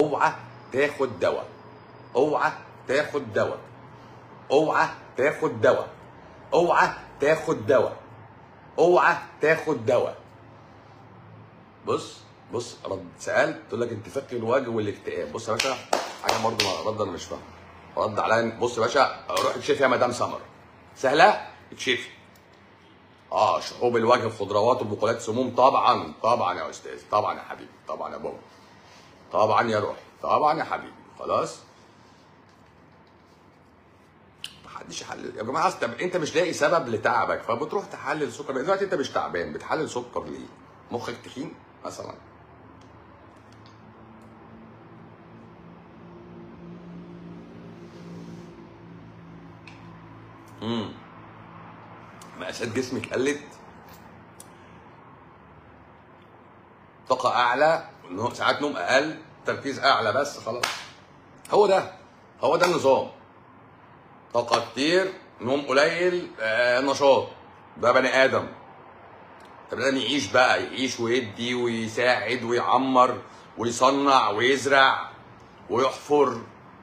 اوعى تاخد دواء اوعى تاخد دواء اوعى تاخد دواء اوعى تاخد دواء اوعى تاخد دواء بص بص رد سالت تقول لك انتفاخ الوجه والاكتئاب بص يا باشا حاجه برضه ما- رد انا مش فاهم رد عليا بص يا باشا روح اكشفي يا مدام سمر سهله اكشفي اه شحوب الوجه في خضروات وبقولات سموم طبعا طبعا يا استاذ طبعا يا حبيبي طبعا يا بابا طبعا يا روحي طبعا يا حبيبي خلاص محدش يحلل يا جماعه أصل طب انت مش لاقي سبب لتعبك فبتروح تحلل سكر دلوقتي انت مش تعبان بتحلل سكر ليه؟ مخك تخين مثلا امم مقاسات جسمك قلت طاقة أعلى نو- ساعات نوم أقل تركيز أعلى بس خلاص هو ده هو ده النظام طاقة كتير نوم قليل آه نشاط ده بني آدم طب لازم يعيش بقى يعيش ويدي ويساعد ويعمر ويصنع ويزرع ويحفر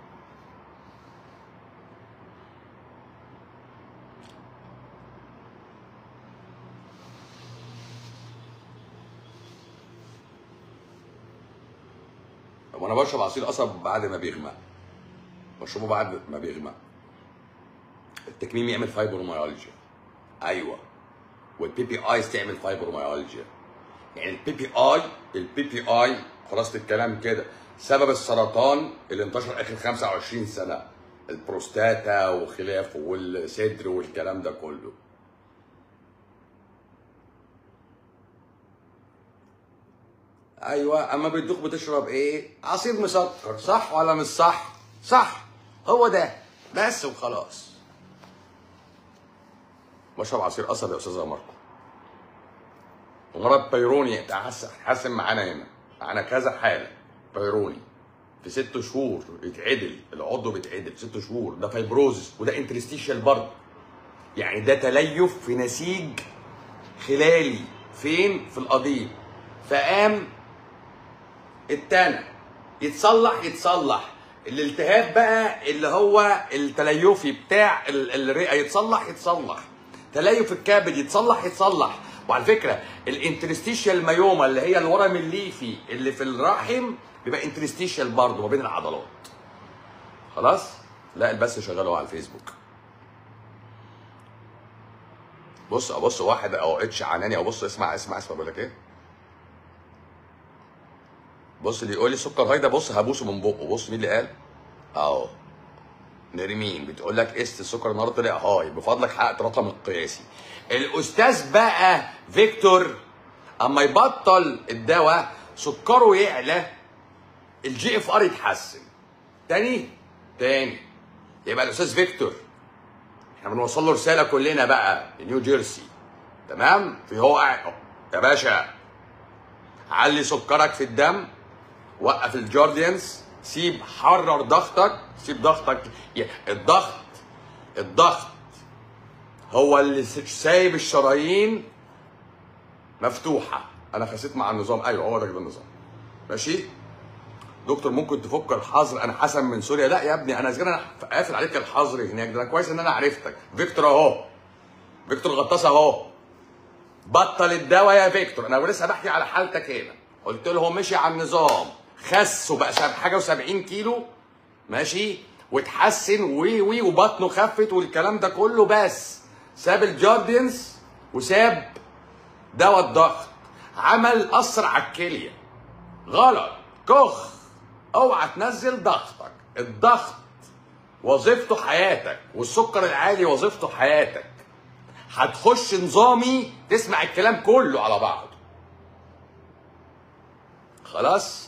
وانا بشرب عصير قصب بعد ما بيغمق بشربه بعد ما بيغمق التكميم يعمل فايبروميالجيا ايوه والبي بي ايز تعمل فايبروميالجيا يعني البي بي اي البي بي اي خلاصه الكلام كده سبب السرطان اللي انتشر اخر 25 سنه البروستاتا وخلافه والصدر والكلام ده كله ايوه اما بتدوخ بتشرب ايه عصير مسكر صح ولا مش صح صح هو ده بس وخلاص بشرب عصير قصب يا استاذه ماركو ومرض بيروني تحسن حاسن معانا هنا معانا كذا حاله بيروني في ست شهور يتعدل العضو بيتعدل في ست شهور ده فايبروزس وده انترستيشال برضه يعني ده تليف في نسيج خلالي فين في القضيب فقام التانى يتصلح يتصلح الالتهاب بقى اللي هو التليفي بتاع ال- الرئه يتصلح يتصلح تليف الكبد يتصلح يتصلح وعلى فكره الانترستيشيال مايوما اللي هي الورم الليفي اللي في الرحم بيبقى انترستيشيال برضه ما بين العضلات خلاص لا البث شغال اهو على الفيسبوك بص ابص واحد او اتش عناني او بص اسمع اسمع اسمع بقول لك ايه بص اللي يقول لي سكر هاي ده بص هبوسه من بقه بص مين اللي قال اهو نرمين بتقول لك قست السكر النهارده طلع هاي بفضلك حققت رقم القياسي الاستاذ بقى فيكتور اما يبطل الدواء سكره يعلى الجي اف ار يتحسن تاني تاني يبقى الاستاذ فيكتور احنا بنوصل له رساله كلنا بقى نيو جيرسي تمام في هو قاعد يا باشا علي سكرك في الدم وقف الجارديانز سيب حرر ضغطك سيب ضغطك ي- الضغط الضغط هو اللي س- سايب الشرايين مفتوحه انا خسيت مع النظام ايوه هو ده كده النظام ماشي دكتور ممكن تفك الحظر انا حسن من سوريا لا يا ابني انا اذا انا قافل عليك الحظر هناك ده انا كويس ان انا عرفتك فيكتور اهو فيكتور غطاس اهو بطل الدواء يا فيكتور انا لسه بحكي على حالتك هنا قلت له هو مشي على النظام خس وبقى سب- حاجه و70 كيلو ماشي واتحسن وي وي وبطنه خفت والكلام ده كله بس ساب الجاردينز وساب دواء الضغط عمل اثر على الكليه غلط كخ اوعى تنزل ضغطك الضغط وظيفته حياتك والسكر العالي وظيفته حياتك هتخش نظامي تسمع الكلام كله على بعضه خلاص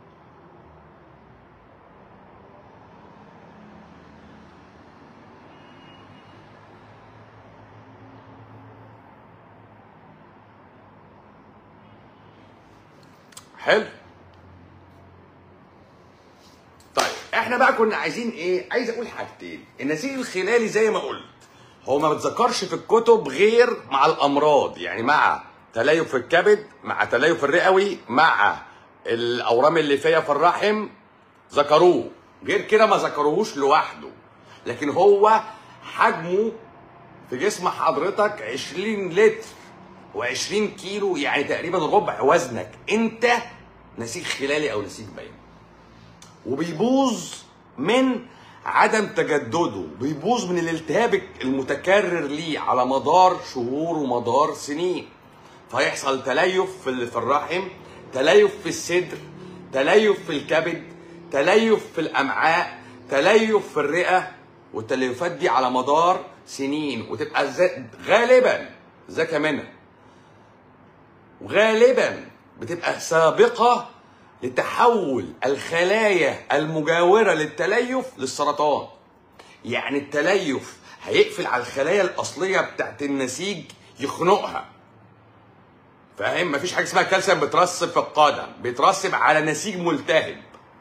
حلو طيب احنا بقى كنا عايزين ايه عايز اقول حاجتين النسيج الخلالي زي ما قلت هو ما بتذكرش في الكتب غير مع الامراض يعني مع تليف في الكبد مع تليف الرئوي مع الاورام الليفيه في الرحم ذكروه غير كده ما ذكروهوش لوحده لكن هو حجمه في جسم حضرتك 20 لتر و20 كيلو يعني تقريبا ربع وزنك انت نسيج خلالي او نسيج باين وبيبوظ من عدم تجدده بيبوظ من الالتهاب المتكرر ليه على مدار شهور ومدار سنين فيحصل تليف في ال- في الرحم تليف في الصدر تليف في الكبد تليف في الامعاء تليف في الرئه والتليفات دي على مدار سنين وتبقى ز- غالبا ذكى منها وغالبا بتبقى سابقه لتحول الخلايا المجاوره للتليف للسرطان يعني التليف هيقفل على الخلايا الاصليه بتاعت النسيج يخنقها فاهم مفيش حاجه اسمها كالسيوم بترسب في القدم بيترسب على نسيج ملتهب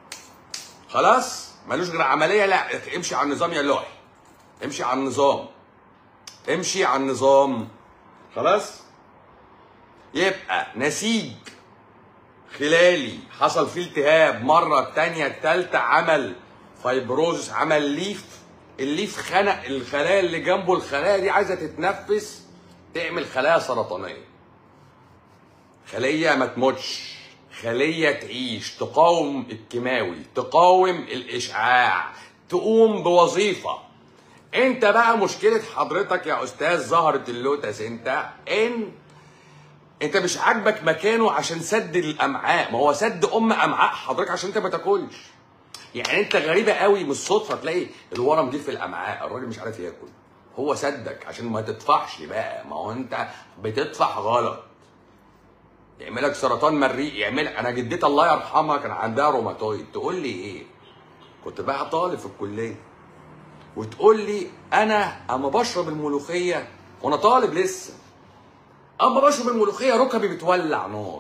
خلاص ملوش غير عمليه لا امشي على النظام يا لوحي امشي على النظام امشي على النظام خلاص يبقى نسيج خلالي حصل فيه التهاب مرة التانية التالتة عمل فايبروزس عمل ليف الليف خنق الخلايا اللي جنبه الخلايا دي عايزة تتنفس تعمل خلايا سرطانية خلية ما تموتش خلية تعيش تقاوم الكيماوي تقاوم الإشعاع تقوم بوظيفة انت بقى مشكلة حضرتك يا أستاذ زهرة اللوتس انت ان انت مش عاجبك مكانه عشان سد الامعاء ما هو سد ام امعاء حضرتك عشان انت ما تاكلش يعني انت غريبه قوي من الصدفه تلاقي الورم جه في الامعاء الراجل مش عارف ياكل هو سدك عشان ما تطفحش بقى ما هو انت بتطفح غلط يعملك سرطان مريء يعمل انا جدتي الله يرحمها كان عندها روماتويد تقول لي ايه كنت بقى طالب في الكليه وتقول لي انا اما بشرب الملوخيه وانا طالب لسه اما بشرب الملوخيه ركبي بتولع نار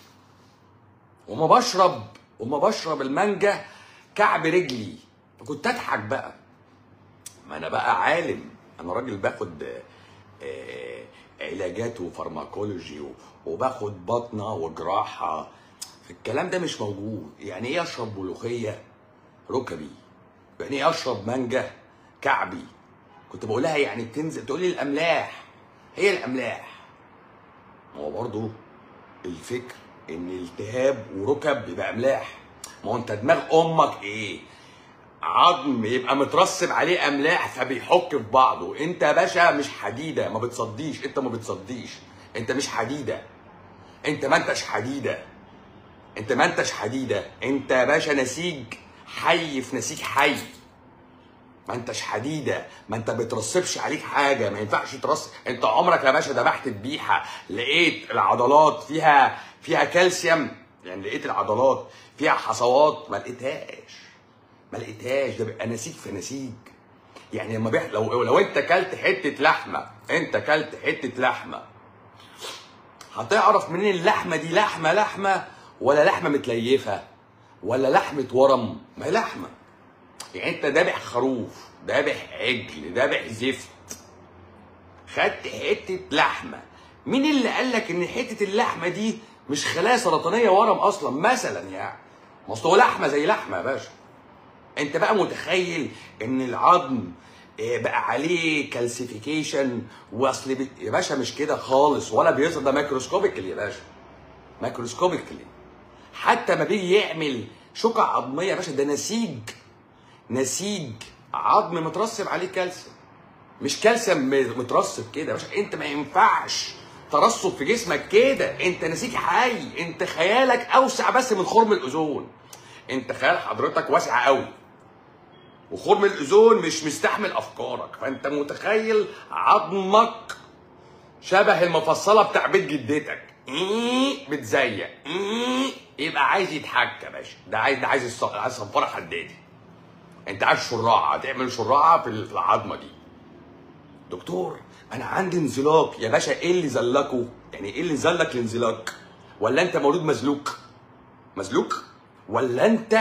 وما بشرب وما بشرب المانجا كعب رجلي فكنت اضحك بقى ما انا بقى عالم انا راجل باخد آه، علاجات وفارماكولوجي و- وباخد بطنه وجراحه الكلام ده مش موجود يعني ايه اشرب ملوخيه ركبي يعني ايه اشرب مانجا كعبي كنت بقول لها يعني بتنزل تقول لي الاملاح هي الاملاح ما هو برضه الفكر ان التهاب وركب يبقى املاح ما هو انت دماغ امك ايه عظم يبقى مترسب عليه املاح فبيحك في بعضه انت يا باشا مش حديده ما بتصديش انت ما بتصديش انت مش حديده انت ما انتش حديده انت ما انتش حديده انت يا باشا نسيج حي في نسيج حي ما انتش حديده ما انت بترسبش عليك حاجه ما ينفعش ترسب انت عمرك يا باشا ذبحت ذبيحه لقيت العضلات فيها فيها كالسيوم يعني لقيت العضلات فيها حصوات ما لقيتهاش ما لقيتهاش ده بيبقى نسيج في نسيج يعني لما بيح... لو لو انت كلت حته لحمه انت كلت حته لحمه هتعرف منين اللحمه دي لحمه لحمه ولا لحمه متليفه ولا لحمه ورم ما هي لحمه يعني انت ذابح خروف ذابح عجل ذابح زفت خدت حته لحمه مين اللي قال لك ان حته اللحمه دي مش خلايا سرطانيه ورم اصلا مثلا يعني ما أصل هو لحمه زي لحمه يا باشا انت بقى متخيل ان العظم آه، بقى عليه كالسيفيكيشن واصل بي- يا باشا مش كده خالص ولا بيظهر ده مايكروسكوبيكلي يا باشا مايكروسكوبيكلي حتى ما بيجي يعمل شقع عظميه يا باشا ده نسيج نسيج عظم مترسب عليه كالسيوم مش كالسيوم م- مترسب كده يا باشا انت ما ينفعش ترسب في جسمك كده انت نسيج حي انت خيالك اوسع بس من خرم الاوزون انت خيال حضرتك واسع قوي وخرم الاوزون مش مستحمل افكارك فانت متخيل عظمك شبه المفصله بتاع بيت جدتك إيه بتزيق إيه يبقى عايز يتحك يا باشا ده عايز ده عايز الص- عايز صنفره حدادي انت عايز شراعه تعمل شراعه في ال- في العظمه دي دكتور انا عندي انزلاق يا باشا ايه اللي زلكه يعني ايه اللي زلك الانزلاق ولا انت مولود مزلوق مزلوق ولا انت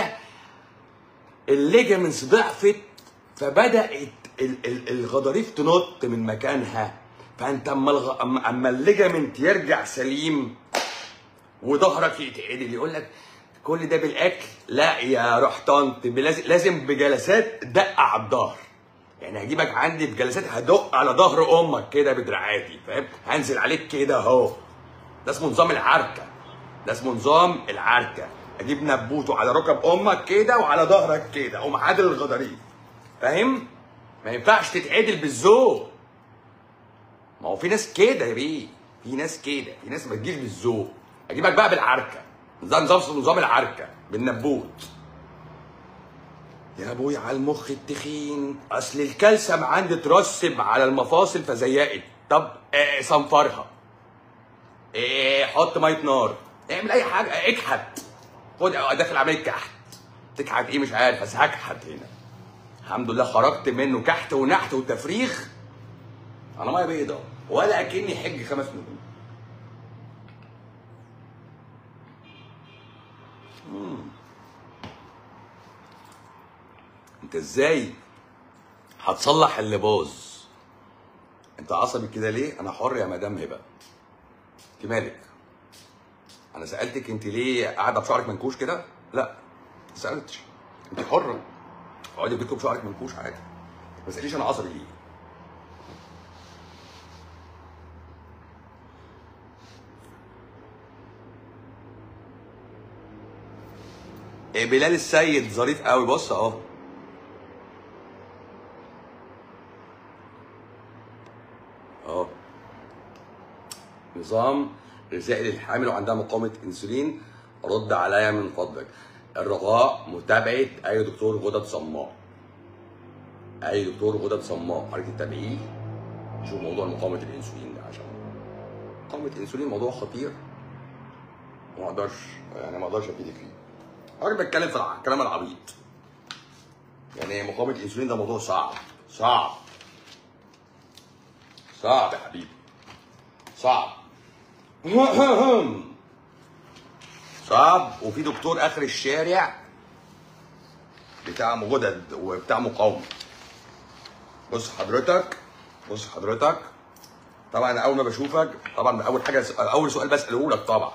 الليجمنتس ضعفت فبدات ال- ال- الغضاريف تنط من مكانها فانت اما الغ... اما أما الليجمنت يرجع سليم وظهرك يتعدل يقول لك كل ده بالاكل لا يا روح طنط لازم لازم بجلسات دق على الظهر يعني هجيبك عندي بجلسات هدق على ظهر امك كده بدراعاتي فاهم هنزل عليك كده اهو ده اسمه نظام العركه ده اسمه نظام العركه اجيب نبوته على ركب امك كده وعلى ظهرك كده اقوم عادل الغضاريف فاهم ما ينفعش تتعدل بالذوق ما هو في ناس كده يا بيه في ناس كده في ناس ما تجيش بالذوق اجيبك بقى بالعركه ده نظام نظام العركه بالنبوت يا ابوي على المخ التخين اصل الكالسيوم عندي ترسب على المفاصل فزيقت طب آه صنفرها إيه حط ميه نار اعمل اي حاجه اكحت خد داخل عمليه كحت تكحت ايه مش عارف بس هكحت هنا الحمد لله خرجت منه كحت ونحت وتفريخ انا ميه بيضاء ولا اكني حج خمس نجوم مم. انت ازاي هتصلح اللي باظ انت عصبي كده ليه انا حر يا مدام هبه انت مالك انا سالتك انت ليه قاعده بشعرك منكوش كده لا ما سالتش انت حره اقعدي بيتكم بشعرك منكوش عادي ما تساليش انا عصبي ليه إيه بلال السيد ظريف قوي بص اهو اهو نظام غذائي للحامل وعندها مقاومه انسولين رد عليا من فضلك الرجاء متابعه اي دكتور غدد صماء اي دكتور غدد صماء حضرتك تتابعيه شوف موضوع مقاومه الانسولين ده عشان مقاومه الانسولين موضوع خطير وما اقدرش يعني ما اقدرش افيدك فيه حضرتك بتكلم في الكلام العبيط يعني مقاومه الانسولين ده موضوع صعب صعب صعب يا حبيبي صعب صعب وفي دكتور اخر الشارع بتاع غدد وبتاع مقاومه بص حضرتك بص حضرتك طبعا اول ما بشوفك طبعا اول حاجه اول سؤال بساله لك طبعا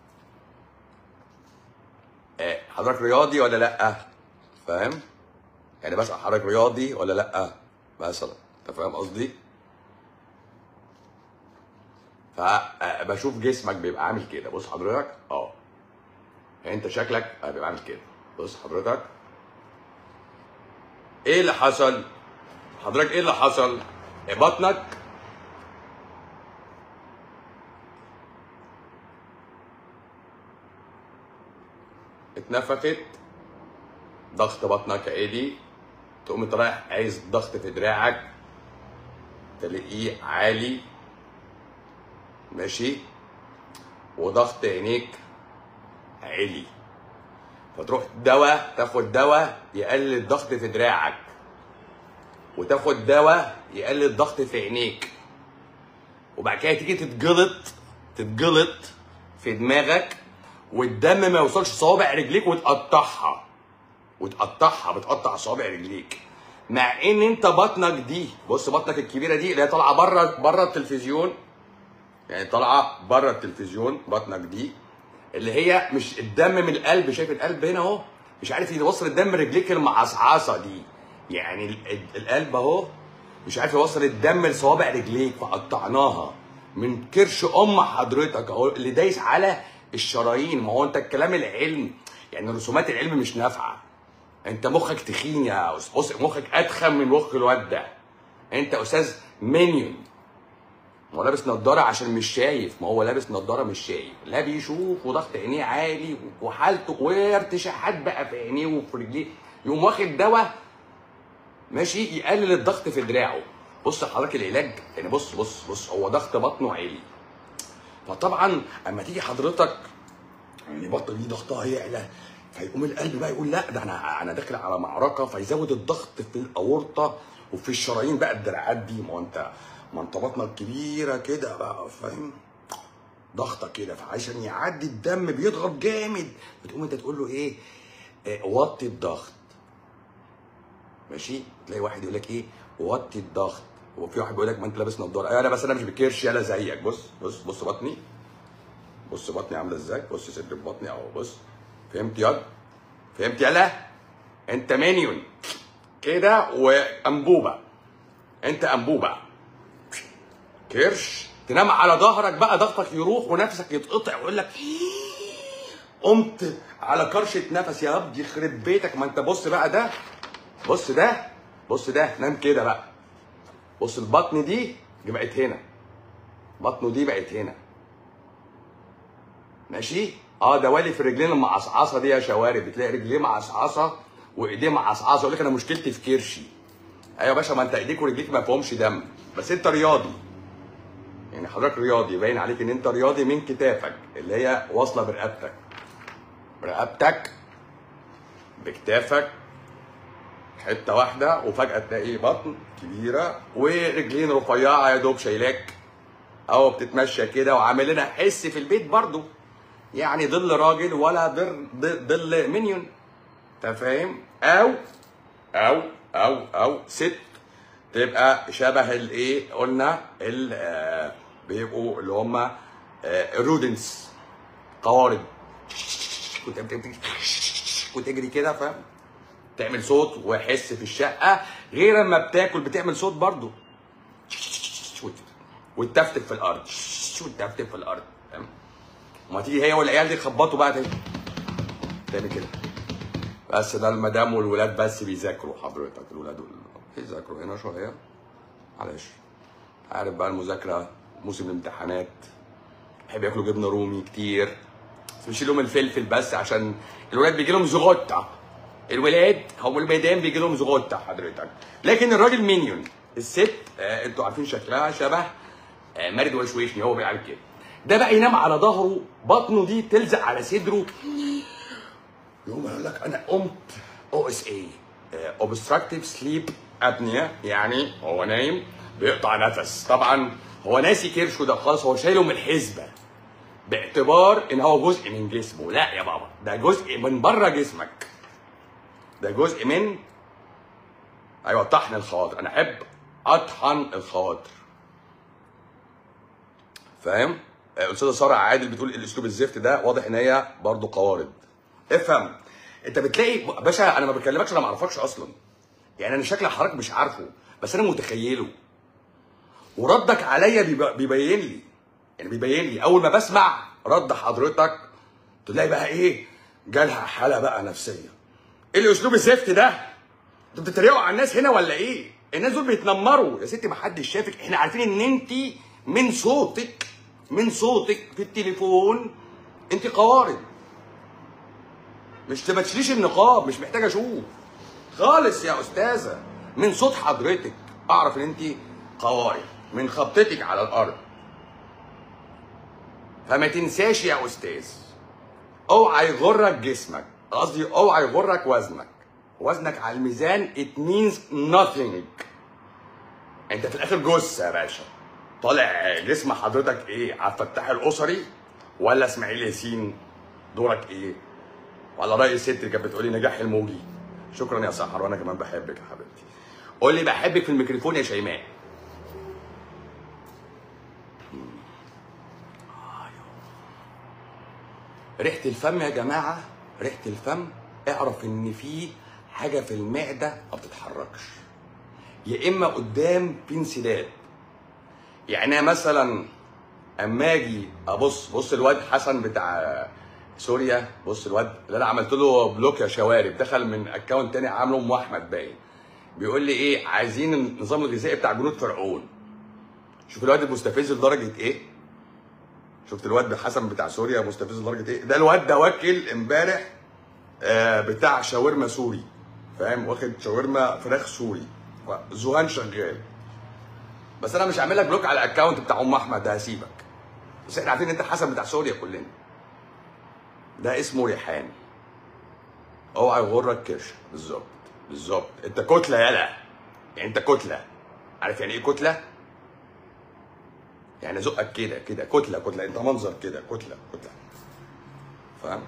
آه، حضرتك رياضي ولا لا فاهم يعني بسال حضرتك رياضي ولا لا مثلا انت فاهم قصدي فبشوف جسمك بيبقى عامل كده بص حضرتك اه يعني انت شكلك بيبقى عامل كده بص حضرتك ايه اللي حصل حضرتك ايه اللي حصل بطنك اتنفخت ضغط بطنك عالي تقوم انت رايح عايز ضغط في دراعك تلاقيه عالي ماشي وضغط عينيك عالي فتروح دواء تاخد دواء يقلل الضغط في دراعك وتاخد دواء يقلل الضغط في عينيك وبعد كده تيجي تتجلط تتجلط في دماغك والدم ما يوصلش صوابع رجليك وتقطعها وتقطعها بتقطع صوابع رجليك مع ان انت بطنك دي بص بطنك الكبيره دي اللي هي طالعه بره بره التلفزيون يعني طالعه بره التلفزيون بطنك دي اللي هي مش الدم من القلب شايف القلب هنا اهو مش عارف يوصل الدم رجليك المعصعصه دي يعني ال- القلب اهو مش عارف يوصل الدم لصوابع رجليك فقطعناها من كرش ام حضرتك اهو اللي دايس على الشرايين ما هو انت الكلام العلم يعني رسومات العلم مش نافعه انت مخك تخين يا أس- بص مخك اتخن من مخ الواد ده انت استاذ مينيون هو لابس نضاره عشان مش شايف ما هو لابس نضاره مش شايف لا بيشوف وضغط عينيه عالي وحالته وارتشاحات بقى في عينيه وفي رجليه يقوم واخد دواء ماشي يقلل الضغط في دراعه بص حضرتك العلاج يعني بص بص بص هو ضغط بطنه عالي فطبعا اما تيجي حضرتك يعني بطن دي ضغطها يعلى فيقوم القلب بقى يقول لا ده انا انا داخل على معركه فيزود الضغط في الاورطه وفي الشرايين بقى الدراعات دي ما هو انت ما انت بطنك كبيره كده بقى فاهم ضغطه كده فعشان يعدي الدم بيضغط جامد بتقوم انت تقول له ايه آه، وطي الضغط ماشي تلاقي واحد يقول لك ايه وطي الضغط وفي واحد بيقول لك ما انت لابس نضاره ايوه انا بس انا مش بكرش يالا زيك بص بص بص بطني بص بطني عامله ازاي بص صدر بطني اهو بص فهمت ياض فهمت يلا انت مينيون كده وانبوبه انت انبوبه كرش تنام على ظهرك بقى ضغطك يروح ونفسك يتقطع ويقول لك قمت على كرشة نفس يا رب يخرب بيتك ما انت بص بقى ده بص ده بص ده نام كده بقى بص البطن دي دي بقت هنا بطنه دي بقت هنا ماشي اه ده والي في الرجلين المعصعصه دي يا شوارب بتلاقي رجليه معصعصه وايديه معصعصه يقول لك انا مشكلتي في كرشي ايوه يا باشا ما انت ايديك ورجليك ما فيهمش دم بس انت رياضي يعني حضرتك رياضي باين عليك ان انت رياضي من كتافك اللي هي واصله برقبتك برقبتك بكتافك حته واحده وفجاه تلاقي بطن كبيره ورجلين رفيعه يا دوب شايلاك او بتتمشى كده وعامل لنا حس في البيت برضو يعني ظل راجل ولا ظل ظل مينيون انت فاهم او او او او ست تبقى شبه الايه قلنا ال آه، بيبقوا اللي هم الرودنس قوارض كنت وتجري كده فاهم تعمل صوت وحس في الشقه غير لما بتاكل بتعمل صوت برضو وتفتف في الارض وتفتف في الارض فاهم وما تيجي هي والعيال دي يخبطوا بقى تاني تعمل كده بس ده المدام والولاد بس بيذاكروا حضرتك الولاد وال- بيذاكروا هنا شويه معلش عارف بقى المذاكره موسم الامتحانات بيحب ياكلوا جبنه رومي كتير بس مش لهم الفلفل بس عشان الولاد بيجي لهم زغطه الولاد هم المدام بيجي لهم زغطه حضرتك لكن الراجل مينيون الست آه انتوا عارفين شكلها شبه آه مارد وشويشني هو بيعمل كده ده بقى ينام على ظهره بطنه دي تلزق على صدره يقوم يقول لك انا قمت او اس اي اوبستراكتيف سليب ابنيا يعني هو نايم بيقطع نفس طبعا هو ناسي كرشه ده خالص هو شايله من الحسبه باعتبار ان هو جزء من جسمه لا يا بابا ده جزء من بره جسمك ده جزء من ايوه طحن الخواطر انا احب اطحن الخواطر فاهم آه، استاذه ساره عادل بتقول الاسلوب الزفت ده واضح ان هي برضه قوارض افهم انت بتلاقي باشا انا ما بكلمكش انا ما اعرفكش اصلا يعني انا شكل حضرتك مش عارفه بس انا متخيله وردك عليا بيب- بيبين لي يعني بيبين لي اول ما بسمع رد حضرتك تلاقي بقى ايه جالها حاله بقى نفسيه ايه الاسلوب الزفت ده انتوا بتتريقوا على الناس هنا ولا ايه الناس دول بيتنمروا يا ستي ما حدش شافك احنا عارفين ان انت من صوتك من صوتك في التليفون انت قوارض مش ما تشيليش النقاب مش محتاج اشوف خالص يا استاذه من صوت حضرتك اعرف ان انت قوارض من خبطتك على الارض فما تنساش يا استاذ اوعى يغرك جسمك قصدي اوعى يغرك وزنك وزنك على الميزان it means nothing انت في الاخر جثه يا باشا طالع جسم حضرتك ايه عبد الفتاح الاسري ولا اسماعيل ياسين دورك ايه وعلى راي الست اللي كانت بتقولي نجاح الموجي شكرا يا سحر وانا كمان بحبك يا حبيبتي قول لي بحبك في الميكروفون يا شيماء ريحه الفم يا جماعه ريحه الفم اعرف ان في حاجه في المعده ما بتتحركش يا اما قدام في انسداد يعني أنا مثلا اما اجي ابص بص الواد حسن بتاع سوريا بص الواد اللي انا عملت له بلوك يا شوارب دخل من اكونت تاني عامله ام احمد باين بيقول لي ايه عايزين النظام الغذائي بتاع جنود فرعون شوف الواد المستفز لدرجه ايه شفت الواد حسن بتاع سوريا مستفز لدرجه ايه ده الواد ده واكل امبارح آه بتاع شاورما سوري فاهم واخد شاورما فراخ سوري ذهان شغال بس انا مش هعمل لك بلوك على الاكونت بتاع ام احمد ده هسيبك بس احنا عارفين ان انت حسن بتاع سوريا كلنا ده اسمه ريحان اوعى يغرك كرش بالظبط بالظبط انت كتله يالا يعني انت كتله عارف يعني ايه كتله يعني زقك كده كده كتله كتله انت منظر كده كتله كتله فاهم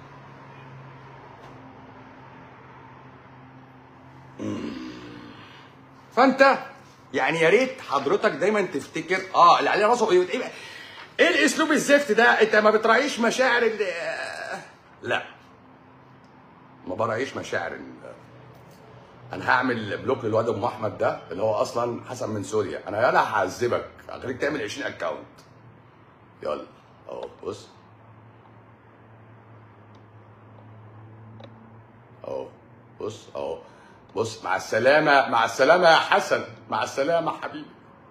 مم. فانت يعني يا ريت حضرتك دايما تفتكر اه اللي عليه راسه ايه ايه ايه الاسلوب الزفت ده انت ما بتراعيش مشاعر ال- لا براعيش مشاعر ال- انا هعمل بلوك للواد ام احمد ده اللي هو اصلا حسن من سوريا انا يلا هعذبك هخليك تعمل 20 اكونت يلا اهو بص اهو بص اهو بص مع السلامة مع السلامة يا حسن مع السلامة حبيبي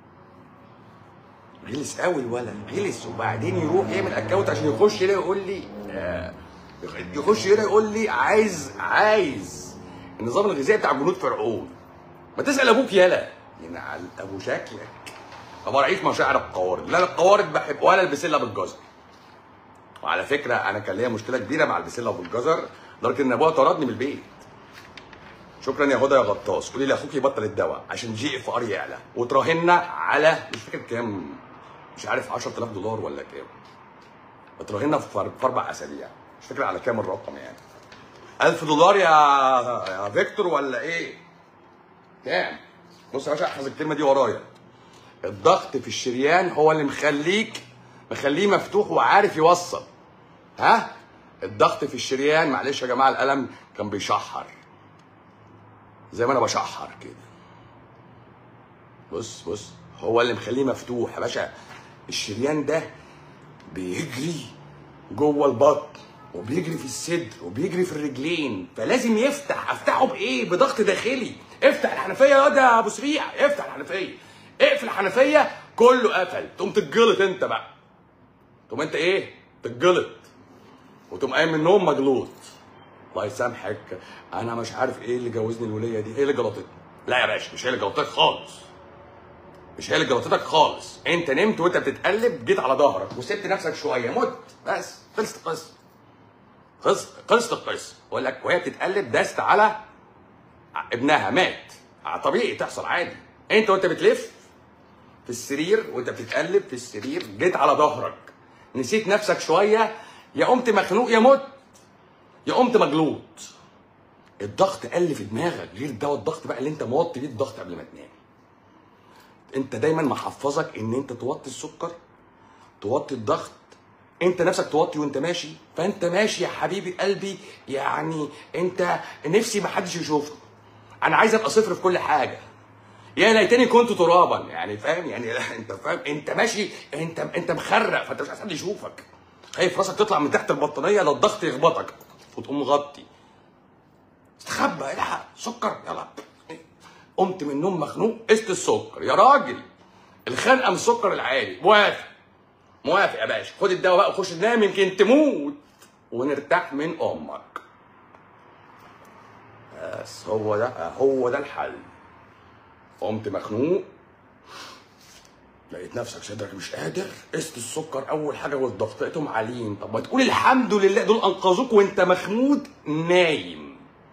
غلس قوي الولد غلس وبعدين يروح يعمل اكونت عشان يخش هنا يقول لي آه، يخش هنا يقول لي عايز عايز النظام الغذائي بتاع جنود فرعون ما تسال ابوك يالا ينعل ابو شكلك ما براعيش مشاعر القوارض لا القوارض بحب ولا البسله بالجزر وعلى فكره انا كان ليا مشكله كبيره مع البسله بالجزر لدرجه ان ابويا طردني من البيت شكرا يا هدى يا غطاس قولي لاخوك يبطل الدواء عشان جي اف ار يعلى وتراهنا على مش فاكر كام مش عارف 10000 دولار ولا كام اتراهنا في في اربع اسابيع مش فاكر على كام الرقم يعني 1000 دولار يا يا فيكتور ولا ايه؟ كام؟ بص يا باشا احفظ الكلمه دي ورايا الضغط في الشريان هو اللي مخليك مخليه مفتوح وعارف يوصل ها الضغط في الشريان معلش يا جماعه القلم كان بيشحر زي ما انا بشحر كده بص بص هو اللي مخليه مفتوح يا باشا الشريان ده بيجري جوه البطن وبيجري في الصدر وبيجري في الرجلين فلازم يفتح افتحه بايه بضغط داخلي افتح الحنفيه يا واد يا ابو سريع افتح الحنفيه اقفل الحنفيه كله قفل تقوم تتجلط انت بقى تقوم انت ايه تتجلط وتقوم قايم من النوم مجلوط الله يسامحك انا مش عارف ايه اللي جوزني الوليه دي ايه اللي جلطتني لا يا باشا مش هي اللي جلطتك خالص مش هي اللي جلطتك خالص انت نمت وانت بتتقلب جيت على ظهرك وسبت نفسك شويه مت بس خلصت القصه خلص خلصت القصه بقول لك وهي بتتقلب دست على ابنها مات طبيعي تحصل عادي انت وانت بتلف في السرير وانت بتتقلب في السرير جيت على ظهرك نسيت نفسك شويه يا قمت مخنوق يا مت يا قمت مجلوط الضغط قل في دماغك غير دواء الضغط بقى اللي انت موطي بيه الضغط قبل ما تنام انت دايما محفظك ان انت توطي السكر توطي الضغط انت نفسك توطي وانت ماشي فانت ماشي يا حبيبي قلبي يعني انت نفسي ما حدش يشوفني انا عايز ابقى صفر في كل حاجه يا ليتني كنت ترابا يعني فاهم يعني لا انت فاهم انت ماشي انت انت مخرق فانت مش عايز حد يشوفك خايف راسك تطلع من تحت البطانيه لا الضغط يخبطك وتقوم مغطي استخبى الحق سكر يلا قمت من النوم مخنوق قست السكر يا راجل الخنقه من السكر العالي موافق موافق يا باشا خد الدواء بقى وخش تنام يمكن تموت ونرتاح من امك بس هو ده هو ده الحل قمت مخنوق لقيت نفسك صدرك مش قادر قست السكر اول حاجه والضغط لقيتهم عاليين طب ما تقول الحمد لله دول انقذوك وانت مخمود نايم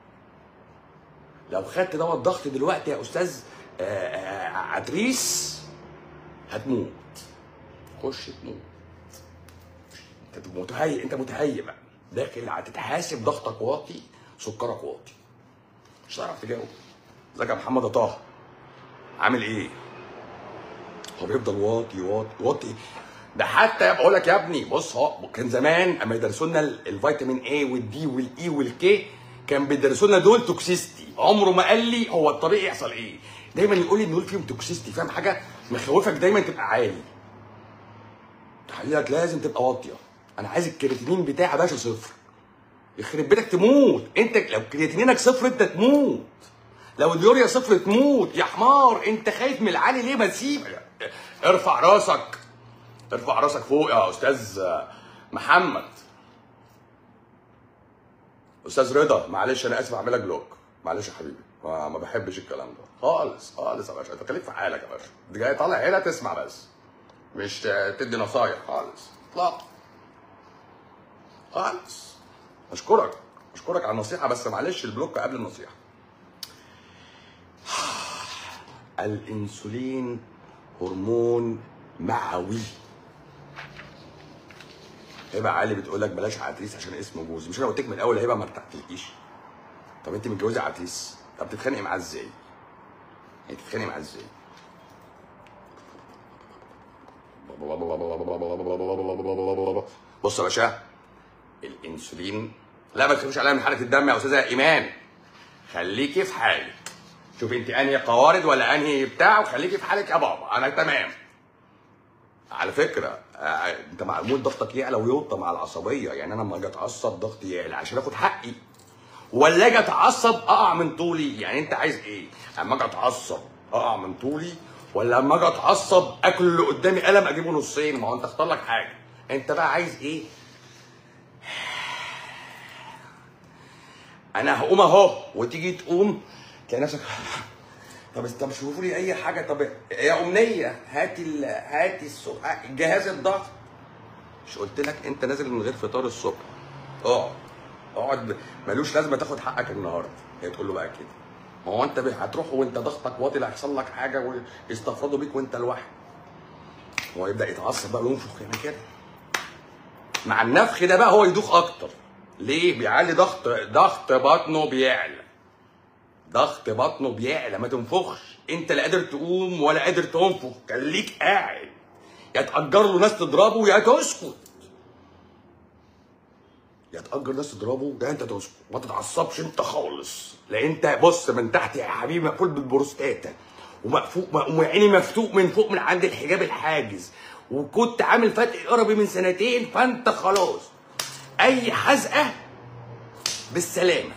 لو خدت دواء الضغط دلوقتي يا استاذ آه، آه، عدريس هتموت خش تموت انت متهيئ انت متهيئ بقى داخل هتتحاسب ضغطك واطي سكرك واطي مش هتعرف تجاوب ازيك يا محمد طه عامل ايه؟ هو بيفضل واطي واطي واطي ده حتى بقول لك يا ابني بص هو كان زمان اما يدرسوا لنا ال- الفيتامين اي والدي والاي والكي كان بيدرسوا لنا دول توكسيستي عمره ما قال لي هو الطبيعي يحصل ايه دايما يقول لي ان دول فيهم توكسيستي فاهم حاجه مخوفك دايما تبقى عالي تحليلك لازم تبقى واطيه انا عايز الكرياتينين بتاعي يا باشا صفر يخرب بيتك تموت انت لو كرياتينينك صفر انت تموت لو اليوريا صفر تموت يا حمار انت خايف من العالي ليه ما تسيب ارفع راسك ارفع راسك فوق يا استاذ محمد استاذ رضا معلش انا اسف اعمل لك بلوك معلش يا حبيبي ما, ما بحبش الكلام ده خالص خالص يا باشا انت خليك في حالك يا باشا انت جاي طالع هنا تسمع بس مش تدي نصايح خالص لا خالص اشكرك اشكرك على النصيحه بس معلش البلوك قبل النصيحه الانسولين هرمون معوي هبه علي بتقول لك بلاش عتريس عشان اسمه جوزي مش انا قلت لك من الاول هبه ما ارتحتلكيش طب انت متجوزه عتريس طب تتخانقي معاه ازاي؟ يعني تتخانقي معاه ازاي؟ بص يا باشا الانسولين لا ما تخافيش عليا من حاله الدم يا استاذه ايمان خليكي في حالك شوف انت انهي قوارض ولا انهي بتاع وخليكي في حالك يا بابا انا تمام على فكره آه، انت معمول ضغطك يعلى ويوطى مع العصبيه يعني انا لما اجي اتعصب ضغطي يعلى عشان اخد حقي ولا اجي اتعصب اقع من طولي يعني انت عايز ايه اما اجي اتعصب اقع من طولي ولا اما اجي اتعصب اكل اللي قدامي قلم اجيبه نصين ما هو انت اختار لك حاجه انت بقى عايز ايه انا هقوم اهو وتيجي تقوم تلاقي نفسك طب طب شوفوا لي اي حاجه طب يا امنيه هاتي ال... هاتي الصبح جهاز الضغط مش قلت لك انت نازل من غير فطار الصبح اقعد اقعد ب- ملوش لازمه تاخد حقك النهارده هي تقول له بقى كده ما هو انت ب- هتروح وانت ضغطك واطي لا هيحصل لك حاجه ويستفردوا بيك وانت لوحدك هو يبدا يتعصب بقى وينفخ هنا كده مع النفخ ده بقى هو يدوخ اكتر ليه بيعلي ضغط ضغط بطنه بيعلى ضغط بطنه بيعلى ما تنفخش انت لا قادر تقوم ولا قادر تنفخ خليك قاعد يا تأجر له ناس تضربه يا تسكت يا تأجر ناس تضربه ده انت تسكت ما تتعصبش انت خالص لان انت بص من تحت يا حبيبي مقفول بالبروستاتا ومقفوق وعيني مفتوق من فوق من عند الحجاب الحاجز وكنت عامل فتح قربي من سنتين فانت خلاص اي حزقه بالسلامه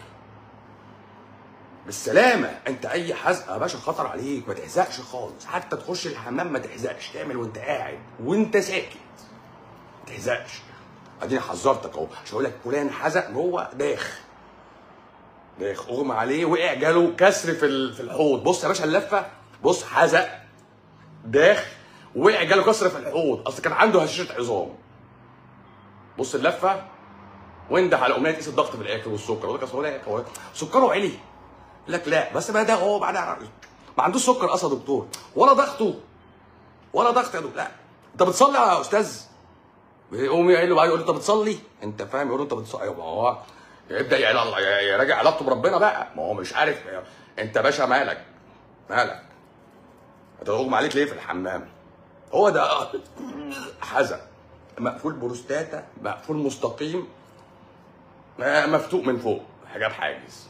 بالسلامة انت اي حزقة يا باشا خطر عليك ما تحزقش خالص حتى تخش الحمام ما تحزقش تعمل وانت قاعد وانت ساكت ما تحزقش اديني حذرتك اهو عشان اقول لك فلان حزق جوه داخ داخ اغمى عليه وقع جاله كسر في ال- في الحوض بص يا باشا اللفه بص حزق داخ وقع جاله كسر في الحوض اصل كان عنده هشاشه عظام بص اللفه وانده على امنيه تقيس الضغط في الاخر والسكر يقول لك اصل هو لا- هو سكره عالي يقول لك لا بس بقى ده هو بعدها ما عندوش سكر اصلا يا دكتور ولا ضغطه ولا ضغط يا دكتور لا انت بتصلي يا استاذ يقوم قايل له بقى يقول له انت بتصلي انت فاهم يقول له انت بتصلي ما هو يبدا يعل- يراجع علاقته بربنا بقى ما هو مش عارف انت باشا مالك مالك هتغمى عليك ليه في الحمام هو ده حزق مقفول بروستاتا مقفول مستقيم آه، مفتوق من فوق حجاب حاجز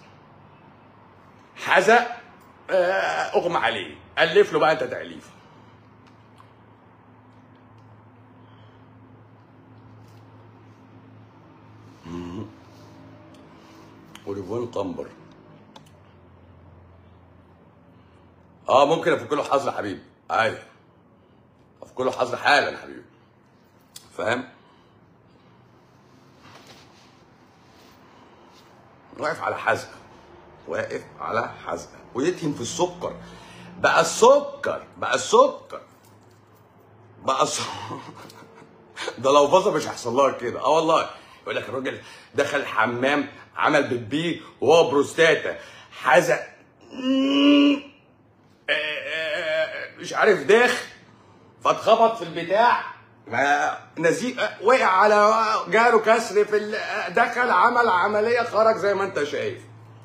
حزق آه، اغمى عليه الف له بقى انت تاليف وليفون قنبر اه ممكن افك له حظر حبيبي ايوه افك له حظر حالا حبيبي فاهم واقف على حزقه واقف على حزقه ويتهم في السكر بقى السكر بقى السكر بقى السكر ده لو باظه مش هيحصل لها كده اه والله يقول لك الراجل دخل الحمام عمل بيبي وهو بروستاتا حزق آه، آه، مش عارف داخ فاتخبط في البتاع ما نزيق آه، وقع على جاله كسر في ال- آه، دخل عمل عمليه خرج زي ما انت شايف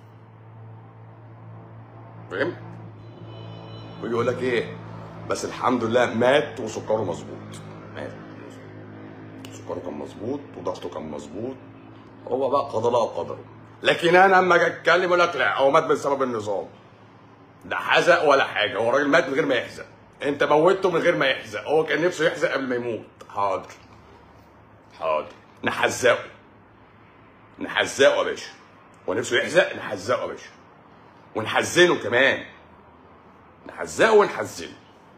فهمت؟ ويجي يقول لك ايه بس الحمد لله مات وسكره مظبوط مات سكره كان مظبوط وضغطه كان مظبوط هو بقى قضى الله وقدره لكن انا لما اجي اتكلم يقول لك لا هو مات بسبب النظام ده حزق ولا حاجه هو الراجل مات من غير ما يحزق انت موتته من غير ما يحزق هو كان نفسه يحزق قبل ما يموت حاضر حاضر نحزقه نحزقه يا باشا هو نفسه يحزق نحزقه يا باشا ونحزنه كمان نحزقه ونحزنه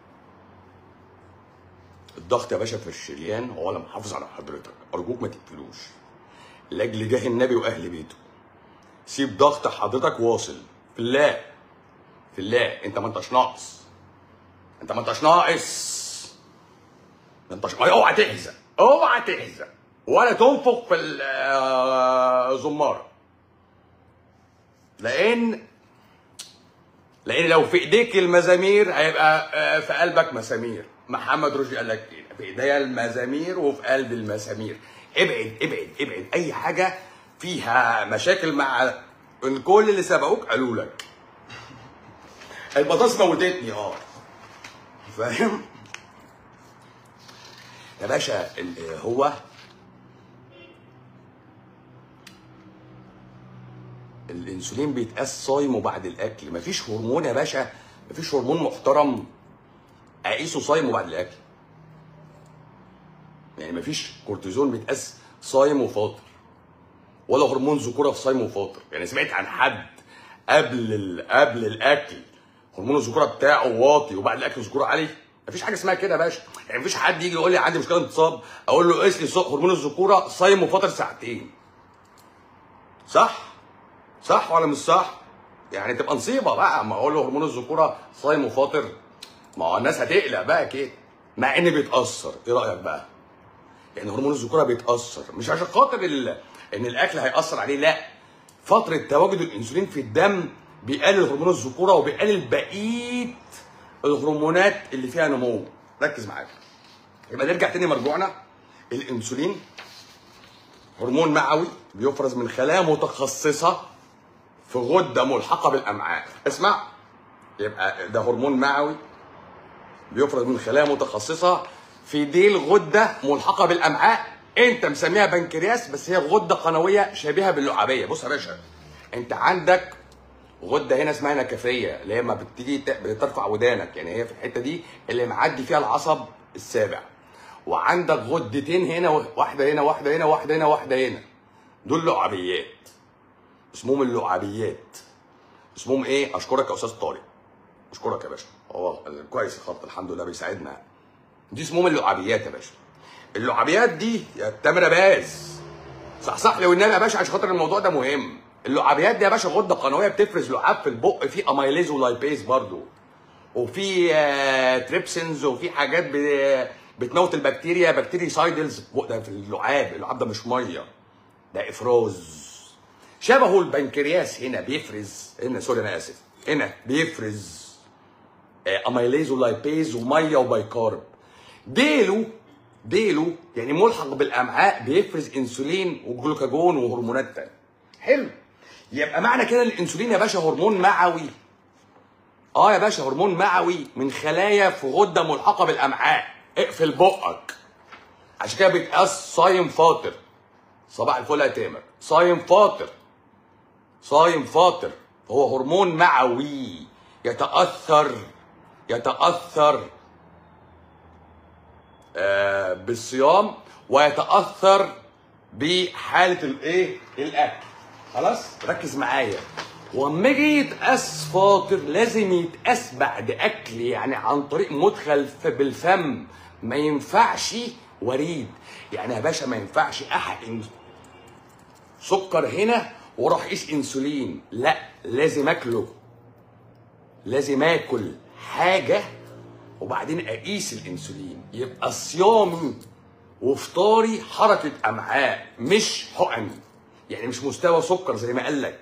الضغط يا باشا في الشريان هو اللي محافظ على حضرتك ارجوك ما تقتلوش لاجل جاه النبي واهل بيته سيب ضغط حضرتك واصل في الله في الله انت ما انتش ناقص انت ما انتش ناقص ما انتش اوعى تحزق اوعى تحزق ولا تنفخ في الزماره لان لان لو في ايديك المزامير هيبقى آه، في قلبك مسامير محمد رشدي قال لك كده في ايديا المزامير وفي قلب المسامير ابعد ابعد ابعد اي حاجه فيها مشاكل مع إن كل اللي سبقوك قالوا لك البطاطس موتتني اه فاهم يا باشا ال- هو الانسولين بيتقاس صايم وبعد الاكل مفيش هرمون يا باشا مفيش هرمون محترم اقيسه صايم وبعد الاكل يعني مفيش كورتيزون بيتقاس صايم وفاطر ولا هرمون ذكوره في صايم وفاطر يعني سمعت عن حد قبل ال... قبل الاكل هرمون الذكوره بتاعه واطي وبعد الاكل ذكوره عالي مفيش حاجه اسمها كده يا باشا يعني مفيش حد يجي يقول لي عندي مشكله انتصاب اقول له قيس لي ص- هرمون الذكوره صايم وفاطر ساعتين صح صح ولا مش صح يعني تبقى نصيبه بقى اما اقول له هرمون الذكوره صايم وفاطر ما هو الناس هتقلق بقى كده مع ان بيتاثر ايه رايك بقى يعني هرمون الذكوره بيتاثر مش عشان خاطر ال... ان الاكل هياثر عليه لا فتره تواجد الانسولين في الدم بيقلل هرمون الذكوره وبيقلل بقيه الهرمونات اللي فيها نمو ركز معايا يبقى نرجع تاني مرجوعنا الانسولين هرمون معوي بيفرز من خلايا متخصصه في غده ملحقه بالامعاء اسمع يبقى ده هرمون معوي بيفرز من خلايا متخصصه في ديل غده ملحقه بالامعاء انت مسميها بنكرياس بس هي غده قنويه شبيهه باللعابيه بص يا باشا انت عندك غده هنا اسمها نكفيه اللي هي ما بتيجي ت- بترفع ودانك يعني هي في الحته دي اللي معدي فيها العصب السابع وعندك غدتين هنا واحده هنا واحده هنا واحده هنا واحده هنا دول لعابيات اسمهم اللعابيات اسمهم ايه اشكرك يا استاذ طارق اشكرك يا باشا هو كويس الخط الحمد لله بيساعدنا دي اسمهم اللعابيات يا باشا اللعابيات دي يا تامر باز صح صح لو النبي يا باشا عشان خاطر الموضوع ده مهم اللعابيات دي يا باشا غده قنويه بتفرز لعاب في البق في اميليز ولايبيز برضو وفي آه، تريبسنز وفي حاجات ب- بتموت البكتيريا بكتيريا سايدلز ده في اللعاب اللعاب ده مش ميه ده افراز شبهه البنكرياس هنا بيفرز هنا سوري انا اسف هنا بيفرز آه، اميليز ولايبيز وميه وبيكارب ديله ديله يعني ملحق بالامعاء بيفرز انسولين وجلوكاجون وهرمونات تانية حلو يبقى معنى كده الانسولين يا باشا هرمون معوي اه يا باشا هرمون معوي من خلايا في غده ملحقه بالامعاء اقفل بقك عشان كده بيتقاس صايم فاطر صباح الفل يا تامر صايم فاطر صايم فاطر هو هرمون معوي يتاثر يتاثر آه، بالصيام ويتاثر بحاله الايه الاكل خلاص ركز معايا واما يجي يتقاس فاطر لازم يتقاس بعد اكل يعني عن طريق مدخل ف- بالفم ما ينفعش وريد يعني يا باشا ما ينفعش احقن سكر هنا واروح اقيس انسولين لا لازم اكله لازم اكل حاجه وبعدين اقيس الانسولين يبقى صيامي وفطاري حركه امعاء مش حقن يعني مش مستوى سكر زي ما قال لك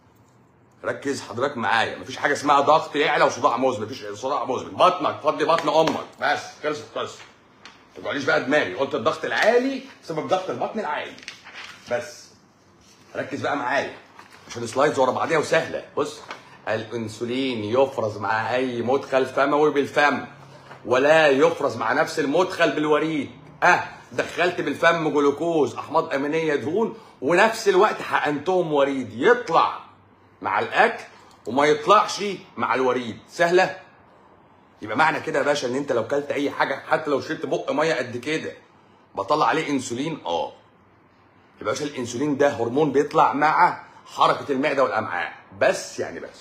ركز حضرتك معايا مفيش حاجه اسمها ضغط يعلى وصداع مزمن مفيش صداع مزمن بطنك فضي بطن امك بس خلصت القصه ما تقوليش بقى دماغي قلت الضغط العالي بسبب ضغط البطن العالي بس ركز بقى معايا عشان السلايدز ورا بعضيها وسهله بص الانسولين يفرز مع اي مدخل فموي بالفم ولا يفرز مع نفس المدخل بالوريد اه دخلت بالفم جلوكوز احماض امينيه دهون ونفس الوقت حقنتهم وريد يطلع مع الاكل وما يطلعش مع الوريد سهله يبقى معنى كده يا باشا ان انت لو كلت اي حاجه حتى لو شربت بق ميه قد كده بطلع عليه انسولين اه يبقى باشا الانسولين ده هرمون بيطلع مع حركه المعده والامعاء بس يعني بس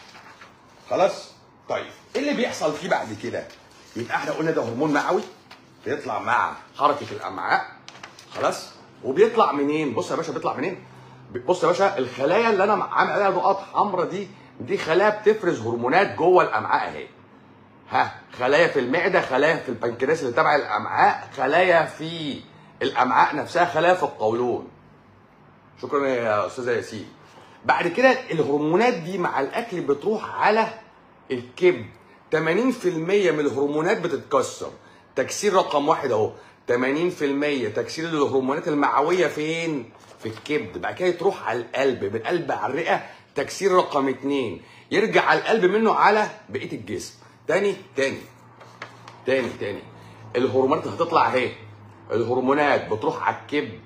خلاص طيب ايه اللي بيحصل فيه بعد كده يبقى احنا قلنا ده هرمون معوي بيطلع مع حركه الامعاء خلاص وبيطلع منين بص يا باشا بيطلع منين بص يا باشا الخلايا اللي انا عامل عليها نقاط حمراء دي دي خلايا بتفرز هرمونات جوه الامعاء اهي ها خلايا في المعده خلايا في البنكرياس اللي تبع الامعاء خلايا في الامعاء نفسها خلايا في القولون شكرا يا استاذه ياسين بعد كده الهرمونات دي مع الاكل بتروح على الكبد 80% من الهرمونات بتتكسر تكسير رقم واحد اهو 80% تكسير الهرمونات المعويه فين؟ في الكبد بعد كده تروح على القلب من القلب على الرئه تكسير رقم اتنين يرجع على القلب منه على بقيه الجسم تاني تاني تاني تاني الهرمونات هتطلع اهي الهرمونات بتروح على الكبد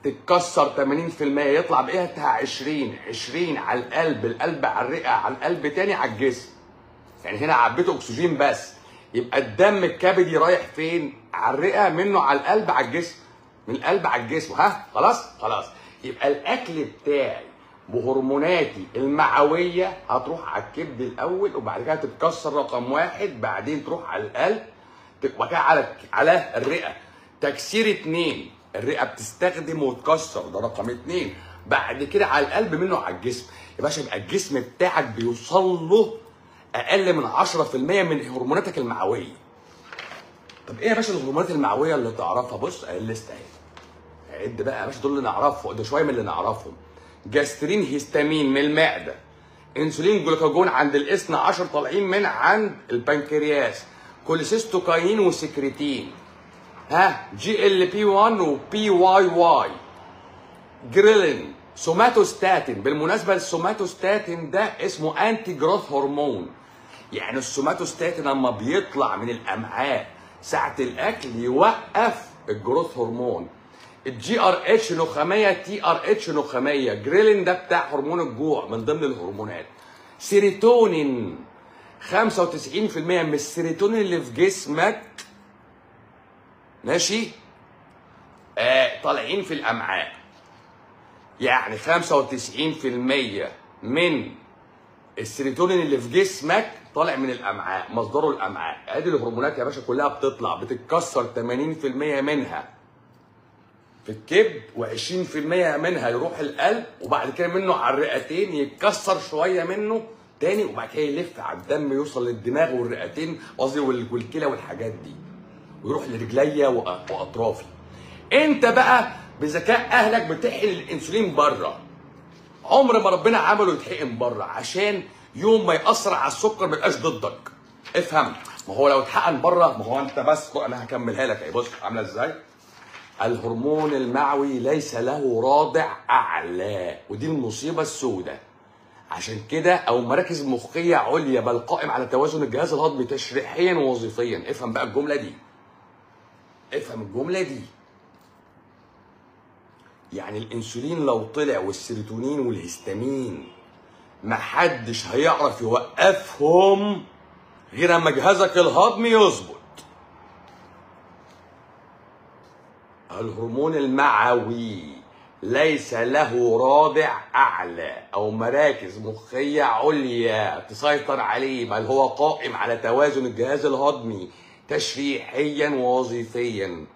تتكسر 80% يطلع بقيتها 20 20 على القلب القلب على الرئه على القلب تاني على الجسم يعني هنا عبيته اكسجين بس يبقى الدم الكبدي رايح فين على الرئه منه على القلب على الجسم من القلب على الجسم ها خلاص خلاص يبقى الاكل بتاعي بهرموناتي المعويه هتروح على الكبد الاول وبعد كده تتكسر رقم واحد بعدين تروح على القلب وبعد كده على على الرئه تكسير اتنين الرئه بتستخدم وتكسر ده رقم اتنين بعد كده على القلب منه على الجسم يا باشا يبقى الجسم بتاعك بيوصل له اقل من 10% من هرموناتك المعويه طب ايه يا باشا الهرمونات المعويه اللي تعرفها بص الليست اهي عد بقى يا باشا دول اللي نعرفه ده شويه من اللي نعرفهم جاسترين هيستامين من المعده انسولين جلوكاجون عند الاثنى عشر طالعين من عند البنكرياس كوليسيستوكاين وسكريتين ها جي ال بي 1 وبي واي واي جريلين سوماتوستاتين بالمناسبه السوماتوستاتين ده اسمه انتي جروث هرمون يعني السوماتوستاتين لما بيطلع من الامعاء ساعه الاكل يوقف الجروث هرمون الجي ار اتش نخاميه تي ار اتش نخاميه جريلين ده بتاع هرمون الجوع من ضمن الهرمونات سيروتونين 95% من السيروتونين اللي في جسمك ماشي آه طالعين في الامعاء يعني 95% من السيروتونين اللي في جسمك طالع من الامعاء مصدره الامعاء ادي الهرمونات يا باشا كلها بتطلع بتتكسر 80% منها في الكبد و20% منها يروح القلب وبعد كده منه على الرئتين يتكسر شويه منه تاني وبعد كده يلف على الدم يوصل للدماغ والرئتين قصدي وال- والكلى والحاجات دي ويروح لرجليا وأ- واطرافي انت بقى بذكاء اهلك بتحقن الانسولين بره عمر ما ربنا عمله يتحقن بره عشان يوم ما ياثر على السكر ما يبقاش ضدك افهم ما هو لو اتحقن بره ما هو انت بس انا هكملها لك اهي بص عامله ازاي الهرمون المعوي ليس له رادع اعلى ودي المصيبه السوداء عشان كده او مراكز مخيه عليا بل قائم على توازن الجهاز الهضمي تشريحيا ووظيفيا افهم بقى الجمله دي افهم الجمله دي يعني الانسولين لو طلع والسيروتونين والهستامين محدش هيعرف يوقفهم غير اما جهازك الهضمي يظبط الهرمون المعوي ليس له رادع اعلى او مراكز مخيه عليا تسيطر عليه بل هو قائم على توازن الجهاز الهضمي تشريحيا ووظيفيا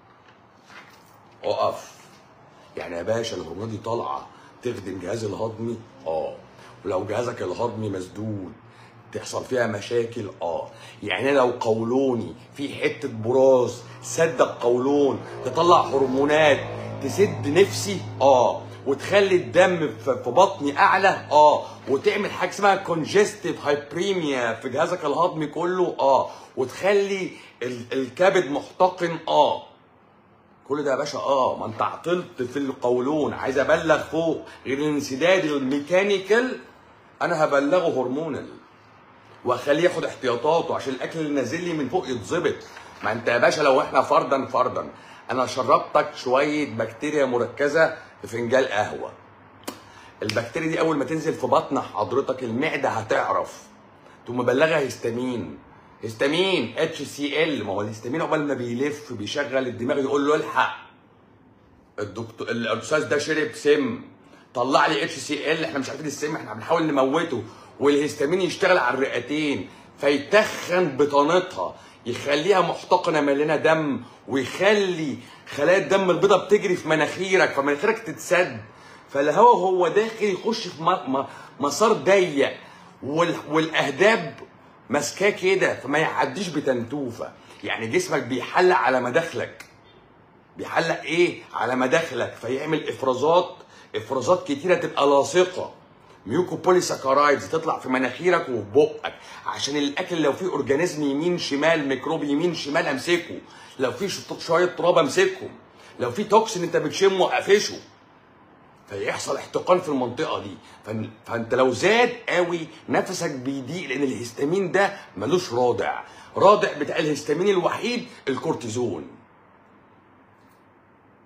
اقف يعني يا باشا الهرمونات دي طالعه تخدم جهاز الهضمي اه ولو جهازك الهضمي مسدود تحصل فيها مشاكل اه يعني أنا لو قولوني في حته براز سد القولون تطلع هرمونات تسد نفسي اه وتخلي الدم في في بطني اعلى اه وتعمل حاجه اسمها كونجستيف هايبريميا في جهازك الهضمي كله اه وتخلي ال- الكبد محتقن اه كل ده يا باشا اه ما انت عطلت في القولون عايز ابلغ فوق غير الانسداد الميكانيكال انا هبلغه هرمونال واخليه ياخد احتياطاته عشان الاكل اللي نازل لي من فوق يتظبط ما انت يا باشا لو احنا فردا فردا انا شربتك شويه بكتيريا مركزه في فنجان قهوه البكتيريا دي اول ما تنزل في بطن حضرتك المعده هتعرف تقوم مبلغها هيستامين هيستامين اتش سي ال ما هو الهيستامين عقبال ما بيلف بيشغل الدماغ يقول له الحق الدكتور الاستاذ ده شرب سم طلع لي اتش سي ال احنا مش عارفين السم احنا بنحاول نموته والهيستامين يشتغل على الرئتين فيتخن بطانتها يخليها محتقنه مليانه دم ويخلي خلايا الدم البيضاء بتجري في مناخيرك فمناخيرك تتسد فالهواء هو داخل يخش في م- م- مسار ضيق وال- والاهداب ماسكاه كده فما يعديش بتنتوفه يعني جسمك بيحلق على مداخلك بيحلق ايه على مداخلك فيعمل افرازات افرازات كتيره تبقى لاصقه ميوكوبوليساكرايدز تطلع في مناخيرك وفي بقك عشان الاكل لو فيه اورجانيزم يمين شمال ميكروب يمين شمال امسكه لو في شط- شويه تراب امسكهم لو في توكسين انت بتشمه قفشه فيحصل احتقان في المنطقه دي فن- فانت لو زاد قوي نفسك بيضيق لان الهستامين ده ملوش رادع رادع بتاع الهستامين الوحيد الكورتيزون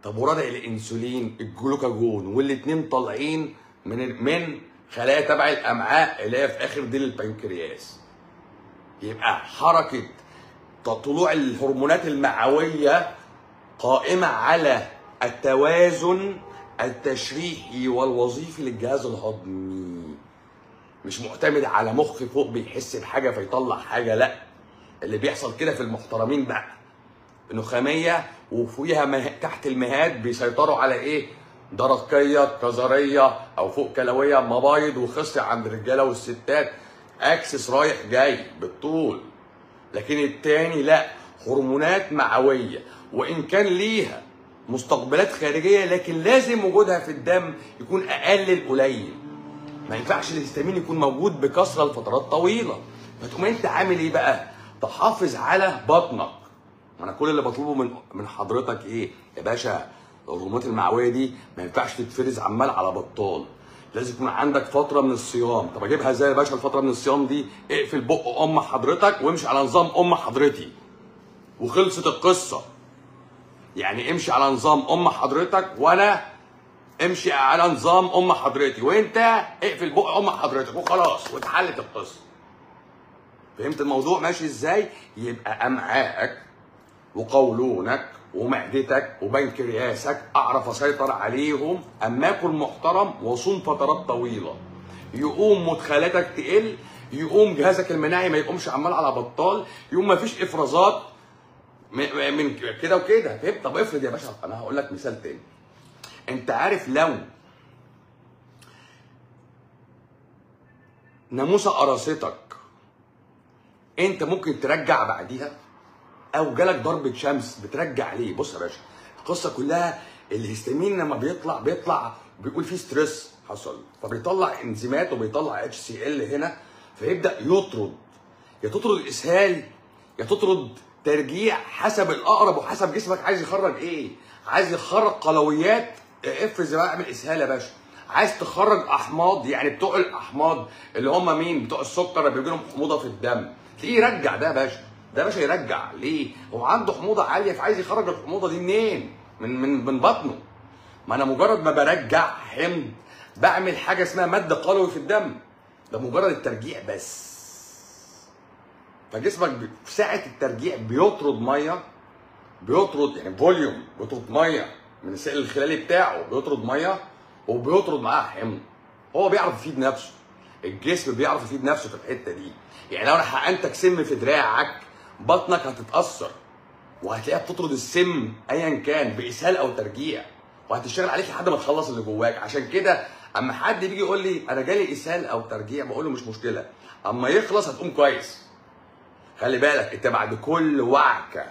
طب ورادع الانسولين الجلوكاجون والاتنين طالعين من من خلايا تبع الامعاء اللي هي في اخر ديل البنكرياس يبقى حركه طلوع الهرمونات المعويه قائمه على التوازن التشريحي والوظيفي للجهاز الهضمي مش معتمد على مخ فوق بيحس بحاجه فيطلع حاجه لا اللي بيحصل كده في المحترمين بقى نخاميه وفوقيها مه... تحت المهاد بيسيطروا على ايه؟ درقيه كظريه او فوق كلويه مبايض وخصي عند الرجاله والستات اكسس رايح جاي بالطول لكن التاني لا هرمونات معويه وان كان ليها مستقبلات خارجيه لكن لازم وجودها في الدم يكون اقل القليل ما ينفعش الهستامين يكون موجود بكثره لفترات طويله فتقوم انت عامل ايه بقى تحافظ على بطنك ما انا كل اللي بطلبه من من حضرتك ايه يا باشا الهرمونات المعويه دي ما ينفعش تتفرز عمال على بطال لازم يكون عندك فتره من الصيام طب اجيبها ازاي يا باشا الفتره من الصيام دي اقفل بق ام حضرتك وامشي على نظام ام حضرتي وخلصت القصه يعني امشي على نظام ام حضرتك وانا امشي على نظام ام حضرتي وانت اقفل بق ام حضرتك وخلاص واتحلت القصه فهمت الموضوع ماشي ازاي يبقى امعائك وقولونك ومعدتك وبنكرياسك اعرف اسيطر عليهم اما اكل محترم واصوم فترات طويله يقوم مدخلاتك تقل يقوم جهازك المناعي ما يقومش عمال على بطال يقوم ما فيش افرازات م- من كده وكده فهمت طب افرض يا باشا انا هقول لك مثال تاني انت عارف لو ناموسه قراصتك انت ممكن ترجع بعديها او جالك ضربه شمس بترجع ليه بص يا باشا القصه كلها الهستامين لما بيطلع بيطلع بيقول فيه ستريس حصل فبيطلع انزيمات وبيطلع اتش سي ال هنا فيبدا يطرد يا تطرد اسهال يا تطرد ترجيع حسب الاقرب وحسب جسمك عايز يخرج ايه عايز يخرج قلويات افرز بقى اعمل اسهال يا باشا عايز تخرج احماض يعني بتوع الاحماض اللي هم مين بتوع السكر اللي بيجي لهم حموضه في الدم تلاقيه يرجع ده يا باشا ده يا باشا يرجع ليه هو عنده حموضه عاليه فعايز يخرج الحموضه دي منين من من من بطنه ما انا مجرد ما برجع حمض بعمل حاجه اسمها مد قلوي في الدم ده مجرد الترجيع بس فجسمك بي- في ساعه الترجيع بيطرد ميه بيطرد يعني فوليوم بيطرد ميه من السائل الخلالي بتاعه بيطرد ميه وبيطرد معاها حمض هو بيعرف يفيد نفسه الجسم بيعرف يفيد نفسه في الحته دي يعني لو انا حقنتك سم في دراعك بطنك هتتاثر وهتلاقيها بتطرد السم ايا كان باسهال او ترجيع وهتشتغل عليك لحد ما تخلص اللي جواك عشان كده اما حد بيجي يقول لي انا جالي اسهال او ترجيع بقول له مش مشكله اما يخلص هتقوم كويس خلي بالك انت بعد كل وعكه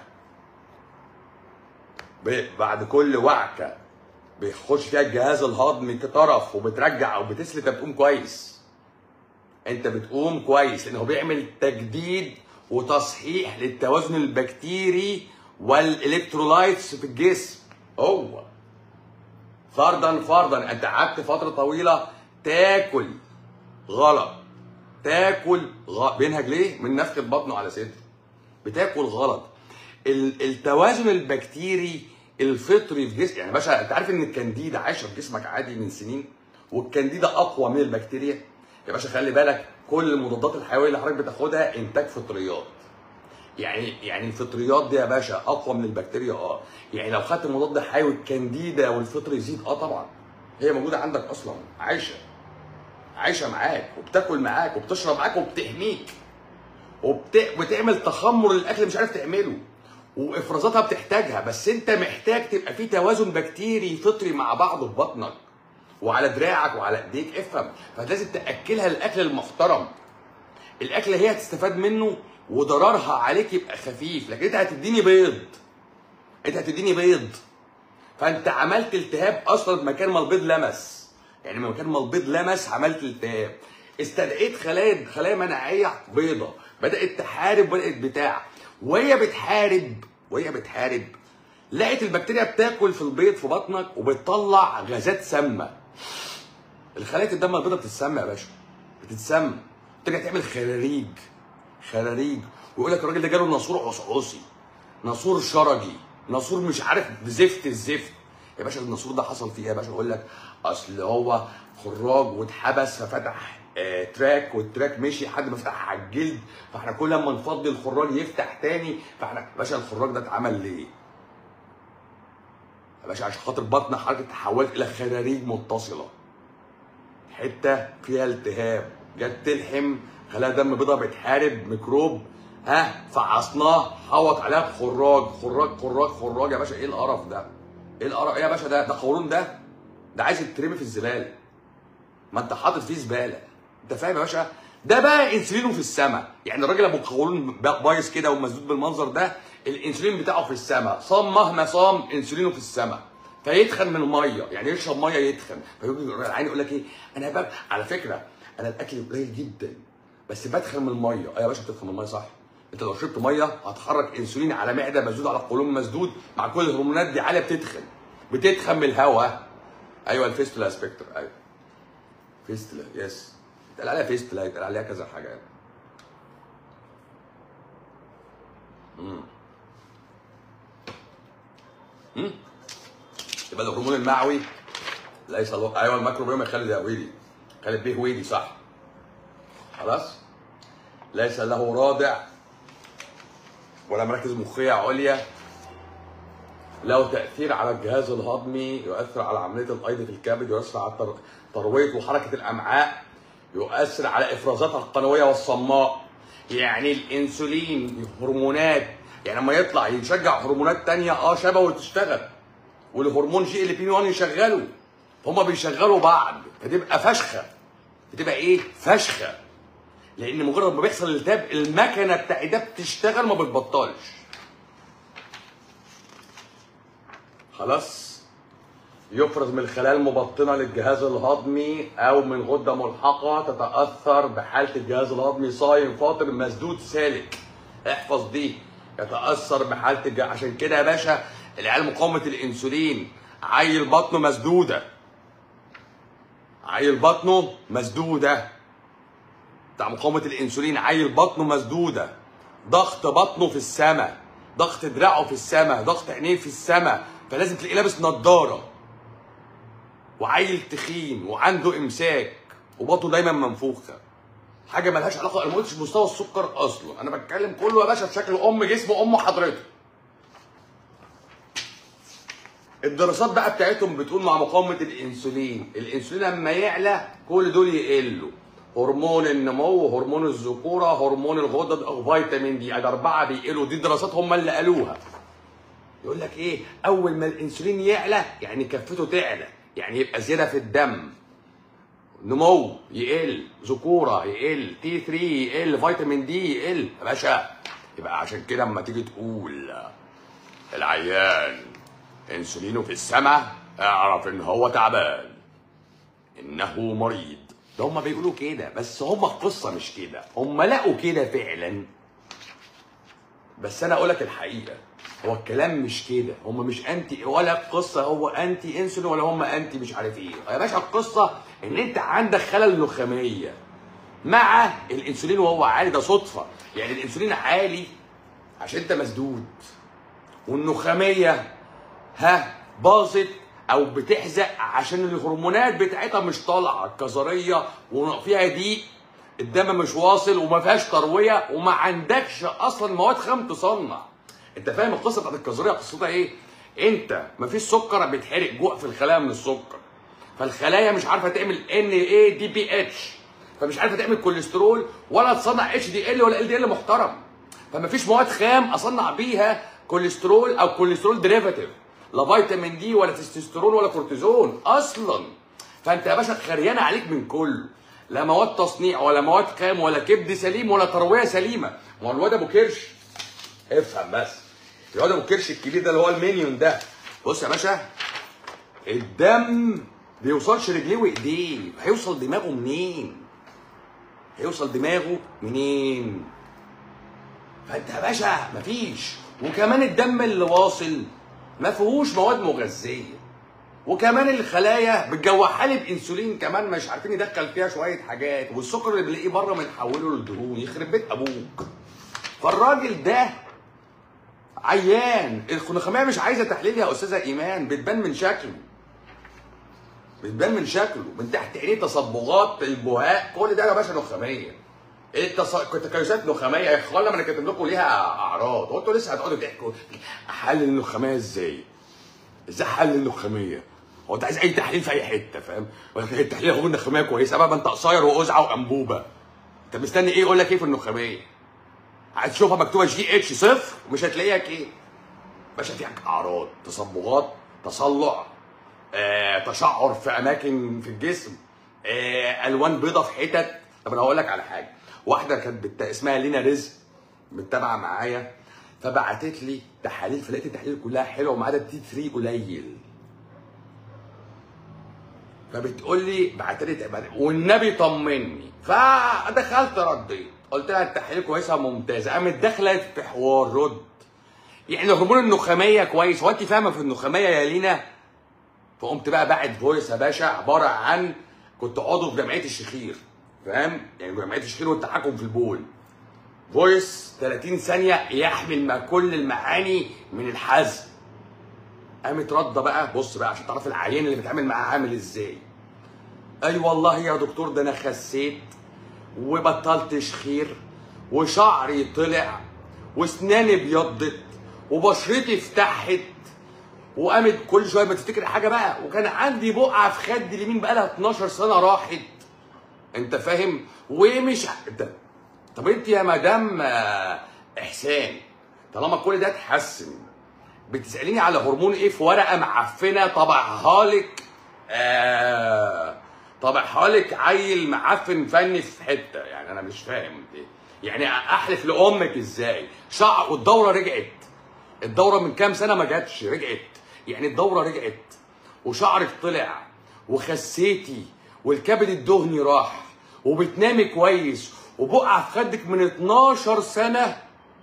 ب- بعد كل وعكه بيخش فيها الجهاز الهضمي كطرف وبترجع او بتسلت بتقوم كويس انت بتقوم كويس لانه بيعمل تجديد وتصحيح للتوازن البكتيري والالكترولايتس في الجسم هو فرضا فرضا انت قعدت فتره طويله تاكل غلط تاكل غ... بينهج ليه من نفخه بطنه على صدره بتاكل غلط ال- التوازن البكتيري الفطري في جسم يعني يا باشا انت عارف ان الكانديدا عايشه في جسمك عادي من سنين والكانديدا اقوى من البكتيريا يا باشا خلي بالك كل المضادات الحيويه اللي حضرتك بتاخدها انتاج فطريات يعني يعني الفطريات دي يا باشا اقوى من البكتيريا اه يعني لو خدت مضاد حيوي الكانديدا والفطر يزيد اه طبعا هي موجوده عندك اصلا عايشه عايشه معاك وبتاكل معاك وبتشرب معاك وبتحميك وبت... وبتعمل تخمر للاكل اللي مش عارف تعمله وافرازاتها بتحتاجها بس انت محتاج تبقى في توازن بكتيري فطري مع بعضه في بطنك وعلى دراعك وعلى ايديك افهم فلازم تاكلها الاكل المحترم الاكل هي هتستفاد منه وضررها عليك يبقى خفيف لكن انت هتديني بيض انت هتديني بيض فانت عملت التهاب اصلا مكان ما البيض لمس يعني مكان ما البيض لمس عملت التهاب استدعيت خلايا خلايا مناعيه بيضه بدات تحارب بدات بتاع وهي بتحارب وهي بتحارب لقيت البكتيريا بتاكل في البيض في بطنك وبتطلع غازات سامه الخلايا الدم البيضاء بتتسمى يا باشا بتتسمى ترجع تعمل خراريج خراريج ويقول لك الراجل ده جاله ناسور عصعصي ناسور شرجي ناسور مش عارف زفت الزفت يا باشا الناسور ده حصل فيه إيه يا باشا اقول لك اصل هو خراج واتحبس ففتح آه تراك والتراك مشي لحد ما فتح على الجلد فاحنا كل ما نفضي الخراج يفتح تاني فاحنا يا باشا الخراج ده اتعمل ليه؟ يا باشا عشان خاطر بطن حضرتك تحولت الى خراريج متصله حته فيها التهاب جت تلحم خلاها دم بيضاء بتحارب ميكروب ها فعصناه حوط عليها بخراج خراج خراج خراج يا باشا ايه القرف ده؟ ايه القرف ايه يا باشا ده ده قولون ده ده عايز يترمي في الزباله ما انت حاطط فيه زباله انت فاهم يا باشا ده بقى انسولينه في السماء يعني الراجل ابو قولون بايظ كده ومسدود بالمنظر ده الانسولين بتاعه في السماء صام مهما صام انسولينه في السماء فيتخن من الميه يعني يشرب ميه يتخن فيجي العين يقول لك ايه انا بقى على فكره انا الاكل قليل جدا بس بتخن من الميه اه يا باشا بتتخن من الميه صح انت لو شربت ميه هتحرك انسولين على معده مسدود على قولون مسدود مع كل الهرمونات دي عاليه بتتخن بتتخن من الهواء ايوه الفيستولا سبيكتر ايوه فيستولا يس يتقال عليها فيستولا يتقال عليها كذا حاجه يعني. امم امم يبقى الهرمون المعوي ليس له ايوه الميكروبيوم خالد يا ويلي خالد بيه ويلي صح خلاص ليس له رادع ولا مراكز مخية عليا له تأثير على الجهاز الهضمي يؤثر على عملية الأيض في الكبد يؤثر على تر- تروية وحركة الأمعاء يؤثر على إفرازاتها القنوية والصماء يعني الأنسولين هرمونات يعني لما يطلع يشجع هرمونات تانية اه شبه وتشتغل والهرمون جي ال بي 1 يشغله هما بيشغلوا بعض فتبقى فشخه بتبقى ايه فشخه لان مجرد ما بيحصل التهاب المكنه بتاعي ده بتشتغل ما بتبطلش خلاص يفرز من الخلايا المبطنه للجهاز الهضمي او من غده ملحقه تتاثر بحاله الجهاز الهضمي صايم فاطر مسدود سالك احفظ دي يتاثر بحاله الجهاز عشان كده يا باشا العيال مقاومه الانسولين عيل بطنه مسدوده عيل بطنه مسدوده بتاع مقاومه الانسولين عيل بطنه مسدوده ضغط بطنه في السماء ضغط دراعه في السماء ضغط عينيه في السماء فلازم تلاقيه لابس نظاره وعيل تخين وعنده امساك وبطنه دايما منفوخه حاجه ملهاش علاقه انا ما قلتش مستوى السكر اصلا انا بتكلم كله يا باشا بشكل ام جسم ام حضرتك الدراسات بقى بتاعتهم بتقول مع مقاومه الانسولين الانسولين لما يعلى كل دول يقلوا هرمون النمو هرمون الذكوره هرمون الغدد فيتامين دي ادي اربعه بيقلوا دي دراسات هم اللي قالوها يقول لك ايه اول ما الانسولين يعلى يعني كفته تعلى يعني يبقى زياده في الدم نمو يقل ذكوره يقل تي 3 يقل فيتامين دي يقل يا باشا يبقى عشان كده اما تيجي تقول العيان انسولينه في السماء اعرف ان هو تعبان انه مريض ده هم بيقولوا كده بس هم القصه مش كده هم لقوا كده فعلا بس انا اقول لك الحقيقه هو الكلام مش كده هم مش انتي ولا القصه هو انتي انسولين ولا هم انتي مش عارف ايه يا باشا القصه ان انت عندك خلل نخاميه مع الانسولين وهو عالي ده صدفه يعني الانسولين عالي عشان انت مسدود والنخاميه ها باظت او بتحزق عشان الهرمونات بتاعتها مش طالعه الكظريه وفيها ضيق الدم مش واصل وما فيهاش ترويه وما عندكش اصلا مواد خام تصنع انت فاهم القصه بتاعت الكظريه قصتها ايه انت ما فيش سكر بيتحرق جوه في الخلايا من السكر فالخلايا مش عارفه تعمل ان اي دي بي اتش فمش عارفه تعمل كوليسترول ولا تصنع اتش دي ال ولا ال دي ال محترم فما فيش مواد خام اصنع بيها كوليسترول او كوليسترول ديريفاتيف لا فيتامين دي ولا تستوستيرون ولا كورتيزون اصلا فانت يا باشا خريانه عليك من كله لا مواد تصنيع ولا مواد خام ولا كبد سليم ولا ترويه سليمه ما هو الواد ابو كرش افهم بس الواد ابو كرش الكبير ده اللي هو المينيون ده بص يا باشا الدم بيوصلش رجليه وايديه هيوصل دماغه منين هيوصل دماغه منين فانت يا باشا مفيش وكمان الدم اللي واصل ما فيهوش مواد مغذيه وكمان الخلايا بتجوعها لي بانسولين كمان مش عارفين يدخل فيها شويه حاجات والسكر اللي بنلاقيه بره بنحوله للدهون يخرب بيت ابوك فالراجل ده عيان النخاميه مش عايزه تحليل يا استاذه ايمان بتبان من شكله بتبان من شكله من تحت عينيه تصبغات البهاء كل ده يا باشا نخاميه التص... تكيسات نخاميه يا اخوانا ما انا كاتب لكم ليها اعراض هو انتوا لسه هتقعدوا تحكوا احلل النخاميه ازاي؟ ازاي احلل النخاميه؟ هو انت عايز اي تحليل في اي حته فاهم؟ ولكن التحليل هو النخاميه كويسه بقى ما انت قصير وقزعه وانبوبه انت مستني ايه يقول لك ايه في النخاميه؟ عايز تشوفها مكتوبه جي اتش صفر مش هتلاقيها كده باشا فيها اعراض تصبغات تصلع آه، تشعر في اماكن في الجسم آه، الوان بيضه في حتت طب انا هقول لك على حاجه واحده كانت بت... اسمها لينا رزق متابعه معايا فبعتت لي تحاليل فلقيت التحاليل كلها حلوه وما عدا التي 3 قليل فبتقول لي بعت لي والنبي طمني فدخلت رديت قلت لها التحاليل كويسه وممتازه قامت داخله في حوار رد يعني هرمون النخاميه كويس هو انت فاهمه في النخاميه يا لينا فقمت بقى باعت فويس يا باشا عباره عن كنت عضو في جمعيه الشخير فاهم يعني جمعيه الشخير والتحكم في البول فويس 30 ثانيه يحمل ما كل المعاني من الحزم قامت رده بقى بص بقى عشان تعرف العيان اللي بيتعامل معاه عامل ازاي اي أيوة والله يا دكتور ده انا خسيت وبطلت شخير وشعري طلع واسناني ابيضت وبشرتي فتحت وقامت كل شويه ما تفتكر حاجه بقى وكان عندي بقعه في خدي اليمين بقى لها 12 سنه راحت انت فاهم ومش انت طب انت يا مدام آه، احسان طالما كل ده اتحسن بتساليني على هرمون ايه في ورقه معفنه طبعها لك آه طبعها لك عيل معفن فني في حته يعني انا مش فاهم ايه يعني احلف لامك ازاي شعر والدوره رجعت الدوره من كام سنه ما جاتش رجعت يعني الدوره رجعت وشعرك طلع وخسيتي والكبد الدهني راح وبتنامي كويس وبقعه في خدك من 12 سنه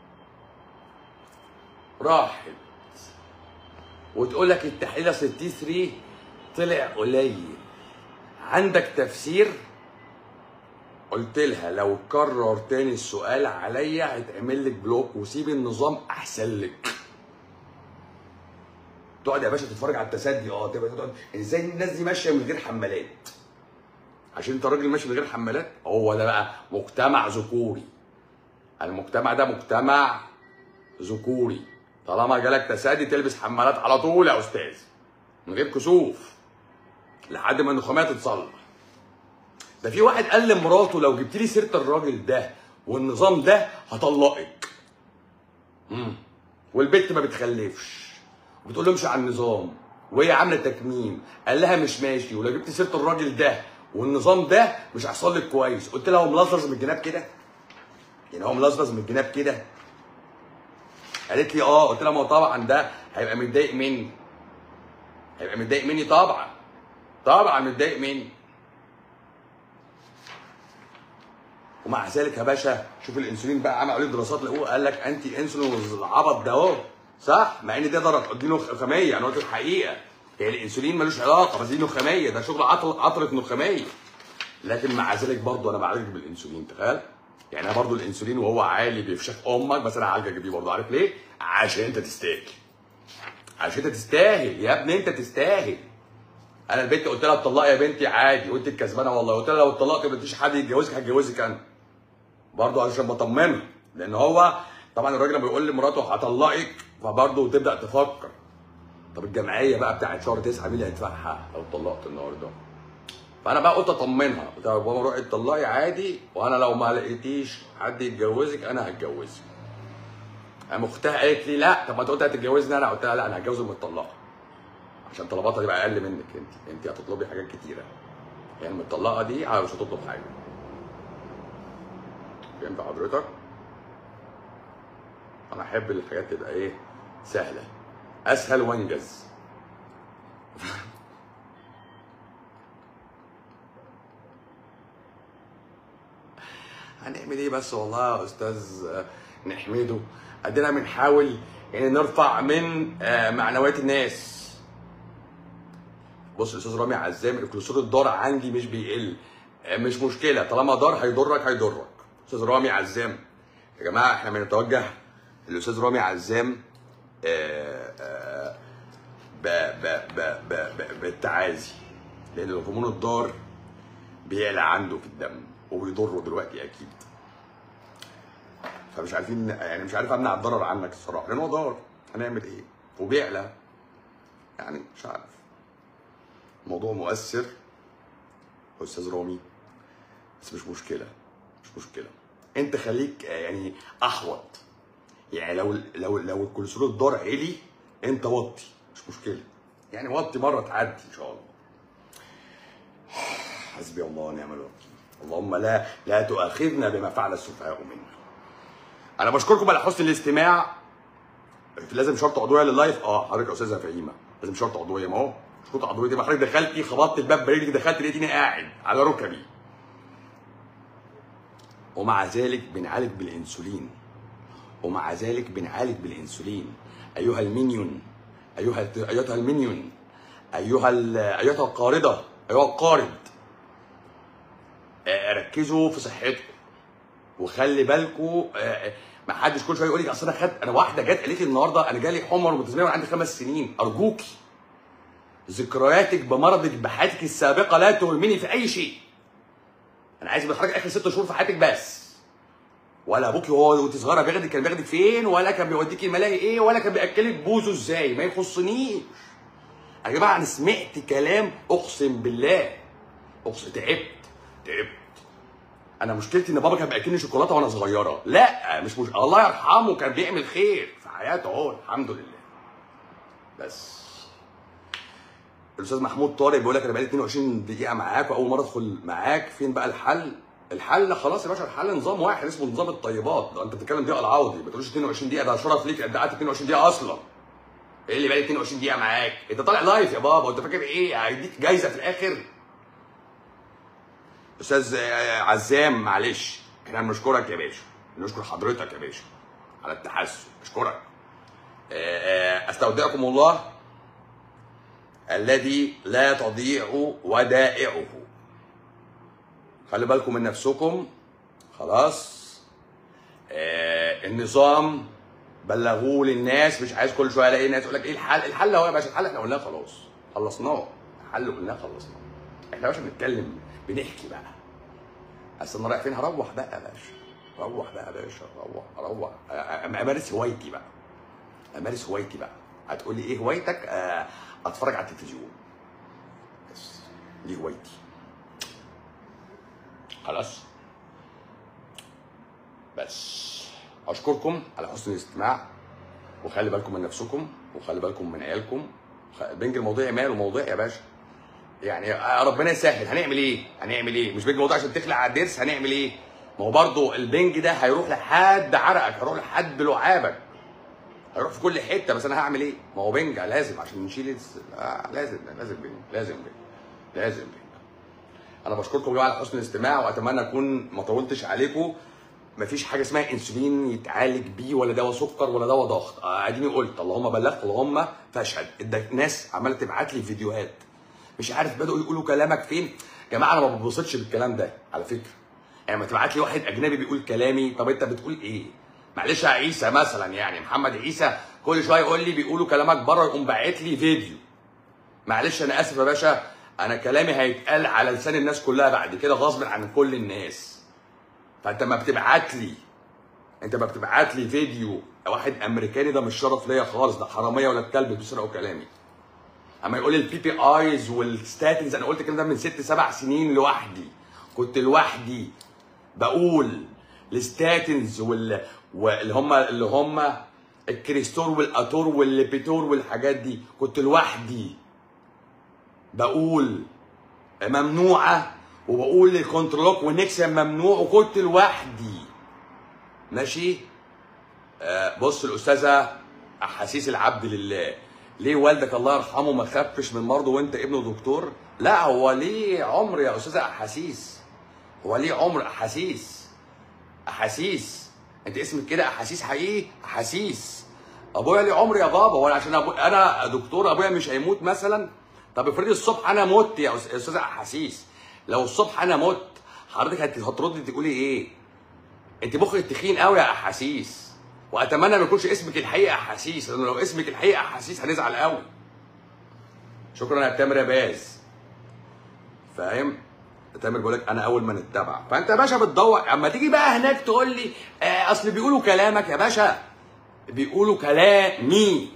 راحت وتقول لك التحليل اصل التي 3 طلع قليل عندك تفسير قلت لها لو كرر تاني السؤال عليا هيتعمل لك بلوك وسيب النظام احسن لك تقعد يا باشا تتفرج على التسدي اه تبقى تقعد ازاي الناس دي ماشيه من غير حمالات عشان انت راجل ماشي من غير حمالات هو ده بقى مجتمع ذكوري المجتمع ده مجتمع ذكوري طالما جالك تسدي تلبس حمالات على طول يا استاذ من غير كسوف لحد ما النخاميه تتصلح ده في واحد قال لمراته لو جبت لي سيره الراجل ده والنظام ده هطلقك امم والبت ما بتخلفش وبتقول له امشي على النظام وهي عامله تكميم قال لها مش ماشي ولو جبت سيره الراجل ده والنظام ده مش هيحصل لك كويس قلت لها هو ملظظ من الجناب كده يعني هو ملظظ من الجناب كده قالت لي اه قلت لها ما هو طبعا ده هيبقى متضايق مني هيبقى متضايق مني طبعا طبعا متضايق مني ومع ذلك يا باشا شوف الانسولين بقى عمل عليه دراسات لقوه قال لك انتي انسولين والعبط ده اهو صح مع ان ده ضرر دي نخاميه انا قلت الحقيقه هي الانسولين ملوش علاقه بس دي نخاميه ده شغل عطل عطره نخاميه لكن مع ذلك برضه انا بعالجك بالانسولين تخيل يعني انا برضه الانسولين وهو عالي بيفشخ امك بس انا هعالجك بيه برضه عارف ليه؟ عشان انت تستاهل عشان انت تستاهل يا ابني انت تستاهل انا البنت قلت لها اتطلقي يا بنتي عادي وانت الكسبانه والله قلت لها لو اتطلقت ما فيش حد يتجوزك هتجوزك انا برضه عشان بطمنها لان هو طبعا الراجل لما بيقول لمراته هطلقك فبرضه تبدا تفكر طب الجمعيه بقى بتاعت شهر 9 مين اللي هيدفعها لو اتطلقت النهارده فانا بقى قلت اطمنها قلت لها بابا روحي اتطلقي عادي وانا لو ما لقيتيش حد يتجوزك انا هتجوزك قام اختها قالت لي لا طب ما انت قلت هتتجوزني انا قلت لها لا انا هتجوز المطلقه عشان طلباتها تبقى اقل منك انت انت هتطلبي حاجات كتيره يعني المطلقه دي انا مش هتطلب حاجه فهمت حضرتك انا احب الحاجات تبقى ايه سهله اسهل وانجز هنعمل ايه بس والله يا استاذ نحمده ادينا بنحاول يعني نرفع من آه، معنويات الناس بص الاستاذ رامي عزام الكوليسترول الضار عندي مش بيقل آه، مش مشكله طالما ضار هيضرك هيضرك استاذ رامي عزام يا جماعه احنا بنتوجه للاستاذ رامي عزام آه، آه، ب ب ب ب ب بالتعازي لان الهرمون الضار بيعلى عنده في الدم وبيضره دلوقتي اكيد فمش عارفين يعني مش عارف امنع الضرر عنك الصراحه لان هو ضار هنعمل ايه وبيعلى يعني مش عارف موضوع مؤثر يا استاذ رامي بس مش مشكله مش مشكله انت خليك آه، يعني احوط يعني لو لو لو الكوليسترول الضار عالي انت وطي مش مشكله يعني وطي مره تعدي ان شاء الله حسبي الله ونعم الوكيل اللهم لا لا تؤاخذنا بما فعل السفهاء منا انا بشكركم على حسن الاستماع لازم شرط عضويه لللايف اه حضرتك يا استاذه فهيمه لازم شرط عضويه ما هو شروط عضويه دي ما حضرتك دخلتي خبطت الباب برجلك دخلت لقيتني قاعد على ركبي ومع ذلك بنعالج بالانسولين ومع ذلك بنعالج بالانسولين ايها المينيون ايها ايتها المينيون ايها ال- ايتها القارده ايها القارد آه، ركزوا في صحتكم وخلي بالكم ما حدش كل شويه يقول لك اصل انا خدت انا واحده جت قالت لي النهارده انا جالي حمر متزمنه وانا عندي خمس سنين ارجوكي ذكرياتك بمرضك بحياتك السابقه لا تهمني في اي شيء انا عايز بتحرك اخر ست شهور في حياتك بس ولا ابوكي وهو وانت صغيره بياخدك كان بياخدك فين ولا كان بيوديكي الملاهي ايه ولا كان بياكلك بوزه ازاي ما يخصنيش يا جماعه انا سمعت كلام اقسم بالله اقسم تعبت تعبت انا مشكلتي ان بابا كان بياكلني شوكولاته وانا صغيره لا مش مش الله يرحمه كان بيعمل خير في حياته اهو الحمد لله بس الاستاذ محمود طارق بيقول لك انا بقالي 22 دقيقه معاك واول مره ادخل معاك فين بقى الحل الحل خلاص يا باشا الحل نظام واحد اسمه نظام الطيبات ده انت بتتكلم دقيقه العوضي ما تقولش 22 دقيقه ده شرف ليك قد قعدت 22 دقيقه اصلا ايه اللي بقالي 22 دقيقه معاك انت طالع لايف يا بابا انت فاكر ايه هيديك جايزه في الاخر استاذ آه، عزام معلش احنا بنشكرك يا باشا بنشكر حضرتك يا باشا على التحسن اشكرك آه، آه، استودعكم الله الذي لا تضيع ودائعه خلي بالكم من نفسكم خلاص آه النظام بلغوه للناس مش عايز كل شويه الاقي ناس يقول لك ايه الحل الحل اهو يا باشا الحل احنا قلناه خلاص خلصناه الحل قلناه خلصناه احنا يا باشا بنتكلم بنحكي بقى اصل انا رايح فين هروح بقى يا باشا روح بقى يا باشا روح روح أ- أ- امارس هوايتي بقى امارس هوايتي بقى هتقول لي ايه هوايتك آه، اتفرج على التلفزيون بس دي هوايتي خلاص بس اشكركم على حسن الاستماع وخلي بالكم من نفسكم وخلي بالكم من عيالكم خ- بنج الموضوع مال وموضوع يا باشا يعني آه، ربنا يسهل هنعمل ايه هنعمل ايه مش بنج الموضوع عشان تخلع على الضرس هنعمل ايه ما هو برضه البنج ده هيروح لحد عرقك هيروح لحد لعابك هيروح في كل حته بس انا هعمل ايه ما هو بنج لازم عشان نشيل الس- آه لازم لازم بنج لازم بنج لازم بنج انا بشكركم يا جماعه على حسن الاستماع واتمنى اكون ما طولتش عليكم مفيش حاجه اسمها انسولين يتعالج بيه ولا دواء سكر ولا دواء ضغط آه، اديني قلت اللهم بلغت اللهم فاشهد ده ناس عماله تبعت لي فيديوهات مش عارف بداوا يقولوا كلامك فين يا جماعه انا ما ببسطش بالكلام ده على فكره يعني ما تبعت لي واحد اجنبي بيقول كلامي طب انت بتقول ايه معلش يا عيسى مثلا يعني محمد عيسى كل شويه يقول لي بيقولوا كلامك بره يقوم باعت لي فيديو معلش انا اسف يا باشا انا كلامي هيتقال على لسان الناس كلها بعد كده غصب عن كل الناس فانت ما بتبعت لي انت ما بتبعت لي فيديو واحد امريكاني ده مش شرف ليا خالص ده حراميه ولا الكلب بيسرقوا كلامي اما يقول لي البي بي ايز والستاتنز انا قلت الكلام ده من ست سبع سنين لوحدي كنت لوحدي بقول الستاتنز وال واللي هم اللي هم الكريستور والاتور والليبيتور والحاجات دي كنت لوحدي بقول ممنوعه وبقول الكنترولوك والنكسن ممنوع وكنت لوحدي ماشي آه بص الاستاذه احاسيس العبد لله ليه والدك الله يرحمه ما خفش من مرضه وانت ابنه دكتور لا هو ليه عمر يا استاذه احاسيس هو ليه عمر احاسيس احاسيس انت اسمك كده احاسيس حقيقي احاسيس ابويا ليه عمر يا بابا وانا عشان أبو... انا دكتور ابويا مش هيموت مثلا طب افرضي الصبح انا مت يا أس- استاذه احاسيس لو الصبح انا مت حضرتك هت- هتردي تقولي ايه انت مخك تخين قوي يا احاسيس واتمنى ما يكونش اسمك الحقيقه احاسيس لانه لو اسمك الحقيقه احاسيس هنزعل قوي شكرا يا تامر يا باز فاهم تامر بيقول لك انا اول ما نتبع فانت يا باشا بتدور اما تيجي بقى هناك تقول لي آه اصل بيقولوا كلامك يا باشا بيقولوا كلامي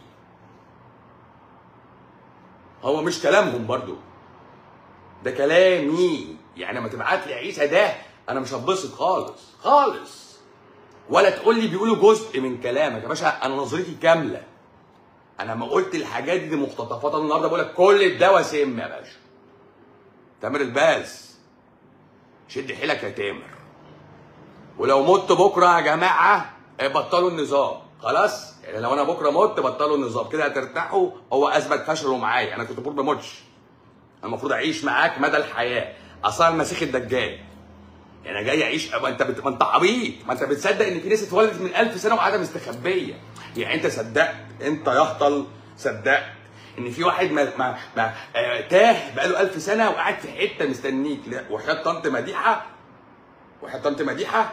هو مش كلامهم برضو ده كلامي يعني لما تبعت لي عيسى ده انا مش هتبسط خالص خالص ولا تقول لي بيقولوا جزء من كلامك يا باشا انا نظرتي كامله انا ما قلت الحاجات دي مقتطفات أنا النهارده بقول لك كل الدواء سم يا باشا تامر الباز شد حيلك يا تامر ولو مت بكره يا جماعه آه، بطلوا النظام خلاص يعني لو انا بكره مت بطلوا النظام كده هترتاحوا هو اثبت فشله معايا انا كنت المفروض ما اموتش انا المفروض اعيش معاك مدى الحياه اصلا المسيح الدجال يعني انا جاي اعيش ما انت بت... ما انت عبيط ما انت بتصدق ان في ناس اتولدت من ألف سنه وقاعده مستخبيه يعني انت صدقت انت يهطل صدقت ان في واحد ما, ما, ما آه تاه بقاله ألف سنه وقاعد في حته مستنيك لا وحياه طنط مديحه وحياه طنط مديحه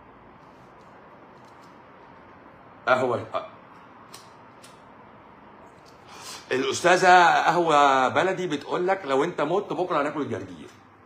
قهوه آه. الاستاذه قهوه بلدي بتقول لك لو انت مت بكره هناكل الجرجير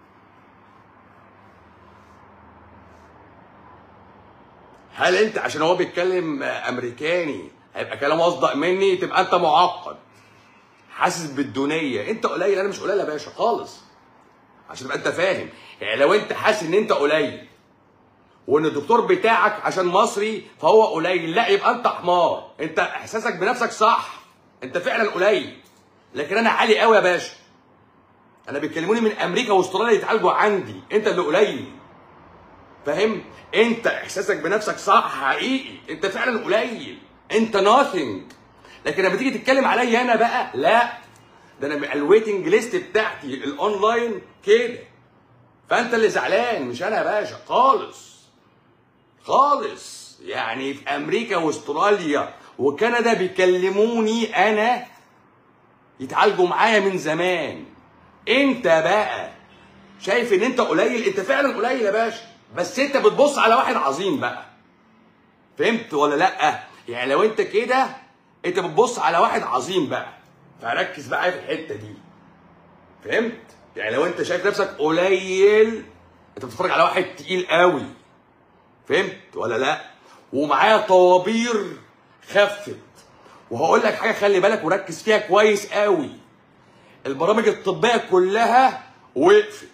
هل انت عشان هو بيتكلم امريكاني هيبقى كلامه اصدق مني تبقى انت معقد حاسس بالدونيه انت قليل انا مش قليل يا باشا خالص عشان تبقى انت فاهم يعني لو انت حاسس ان انت قليل وان الدكتور بتاعك عشان مصري فهو قليل لا يبقى انت حمار انت احساسك بنفسك صح انت فعلا قليل لكن انا عالي قوي يا باشا انا بيكلموني من امريكا واستراليا يتعالجوا عندي انت اللي قليل فاهم انت احساسك بنفسك صح حقيقي انت فعلا قليل انت nothing لكن لما تيجي تتكلم عليا انا بقى لا ده انا الويتنج ليست بتاعتي الاونلاين كده فانت اللي زعلان مش انا يا باشا خالص خالص يعني في امريكا واستراليا وكندا بيكلموني انا يتعالجوا معايا من زمان انت بقى شايف ان انت قليل انت فعلا قليل يا باشا بس انت بتبص على واحد عظيم بقى فهمت ولا لا يعني لو انت كده انت بتبص على واحد عظيم بقى فركز بقى في الحته دي فهمت يعني لو انت شايف نفسك قليل انت بتتفرج على واحد تقيل قوي فهمت ولا لا ومعايا طوابير خفت وهقول لك حاجه خلي بالك وركز فيها كويس قوي البرامج الطبيه كلها وقفت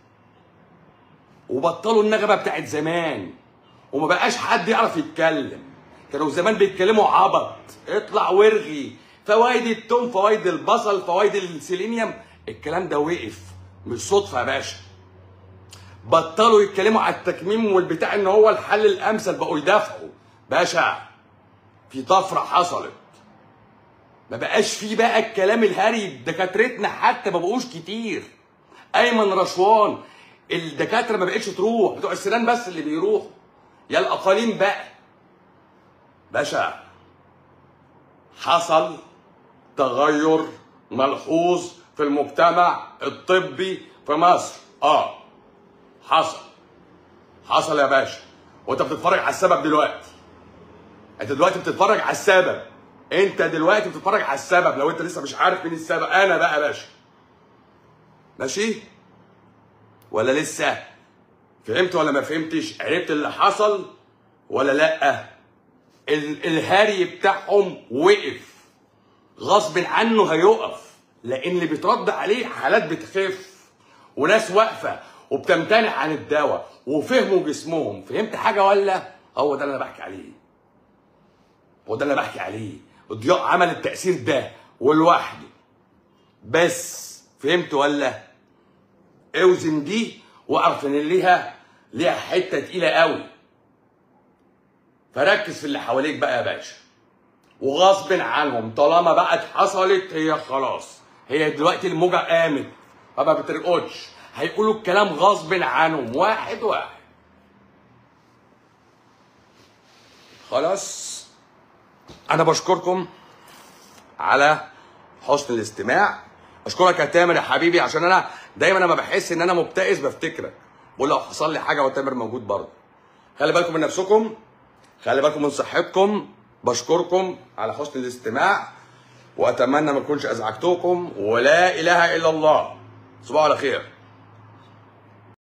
وبطلوا النغمه بتاعت زمان وما بقاش حد يعرف يتكلم كانوا زمان بيتكلموا عبط اطلع وارغي فوائد التوم فوائد البصل فوائد السيلينيوم الكلام ده وقف مش صدفه يا باشا بطلوا يتكلموا على التكميم والبتاع ان هو الحل الامثل بقوا يدافعوا باشا في طفره حصلت ما بقاش في بقى الكلام الهري دكاترتنا حتى ما بقوش كتير ايمن رشوان الدكاتره ما بقتش تروح بتوع السنان بس اللي بيروحوا يا الاقاليم بقى باشا حصل تغير ملحوظ في المجتمع الطبي في مصر اه حصل حصل يا باشا وانت بتتفرج على السبب دلوقتي انت دلوقتي بتتفرج على السبب انت دلوقتي بتتفرج على السبب لو انت لسه مش عارف مين السبب انا بقى يا باشا ماشي ولا لسه فهمت ولا ما فهمتش عرفت اللي حصل ولا لا ال- الهري بتاعهم وقف غصب عنه هيقف لان اللي بيترد عليه حالات بتخف وناس واقفه وبتمتنع عن الدواء وفهموا جسمهم فهمت حاجه ولا هو ده اللي انا بحكي عليه هو ده اللي انا بحكي عليه الضياء عمل التاثير ده ولوحده بس فهمت ولا اوزن دي واعرف ان ليها ليها حته تقيله قوي فركز في اللي حواليك بقى يا باشا وغصب عنهم طالما بقت حصلت هي خلاص هي دلوقتي الموجه قامت فما بترقدش هيقولوا الكلام غصب عنهم واحد واحد خلاص انا بشكركم على حسن الاستماع اشكرك يا تامر يا حبيبي عشان انا دايما لما بحس ان انا مبتئس بفتكرك بقول لو حصل لي حاجه وتامر موجود برضه خلي بالكم من نفسكم خلي بالكم من صحتكم بشكركم على حسن الاستماع واتمنى ما اكونش ازعجتكم ولا اله الا الله صباحو على خير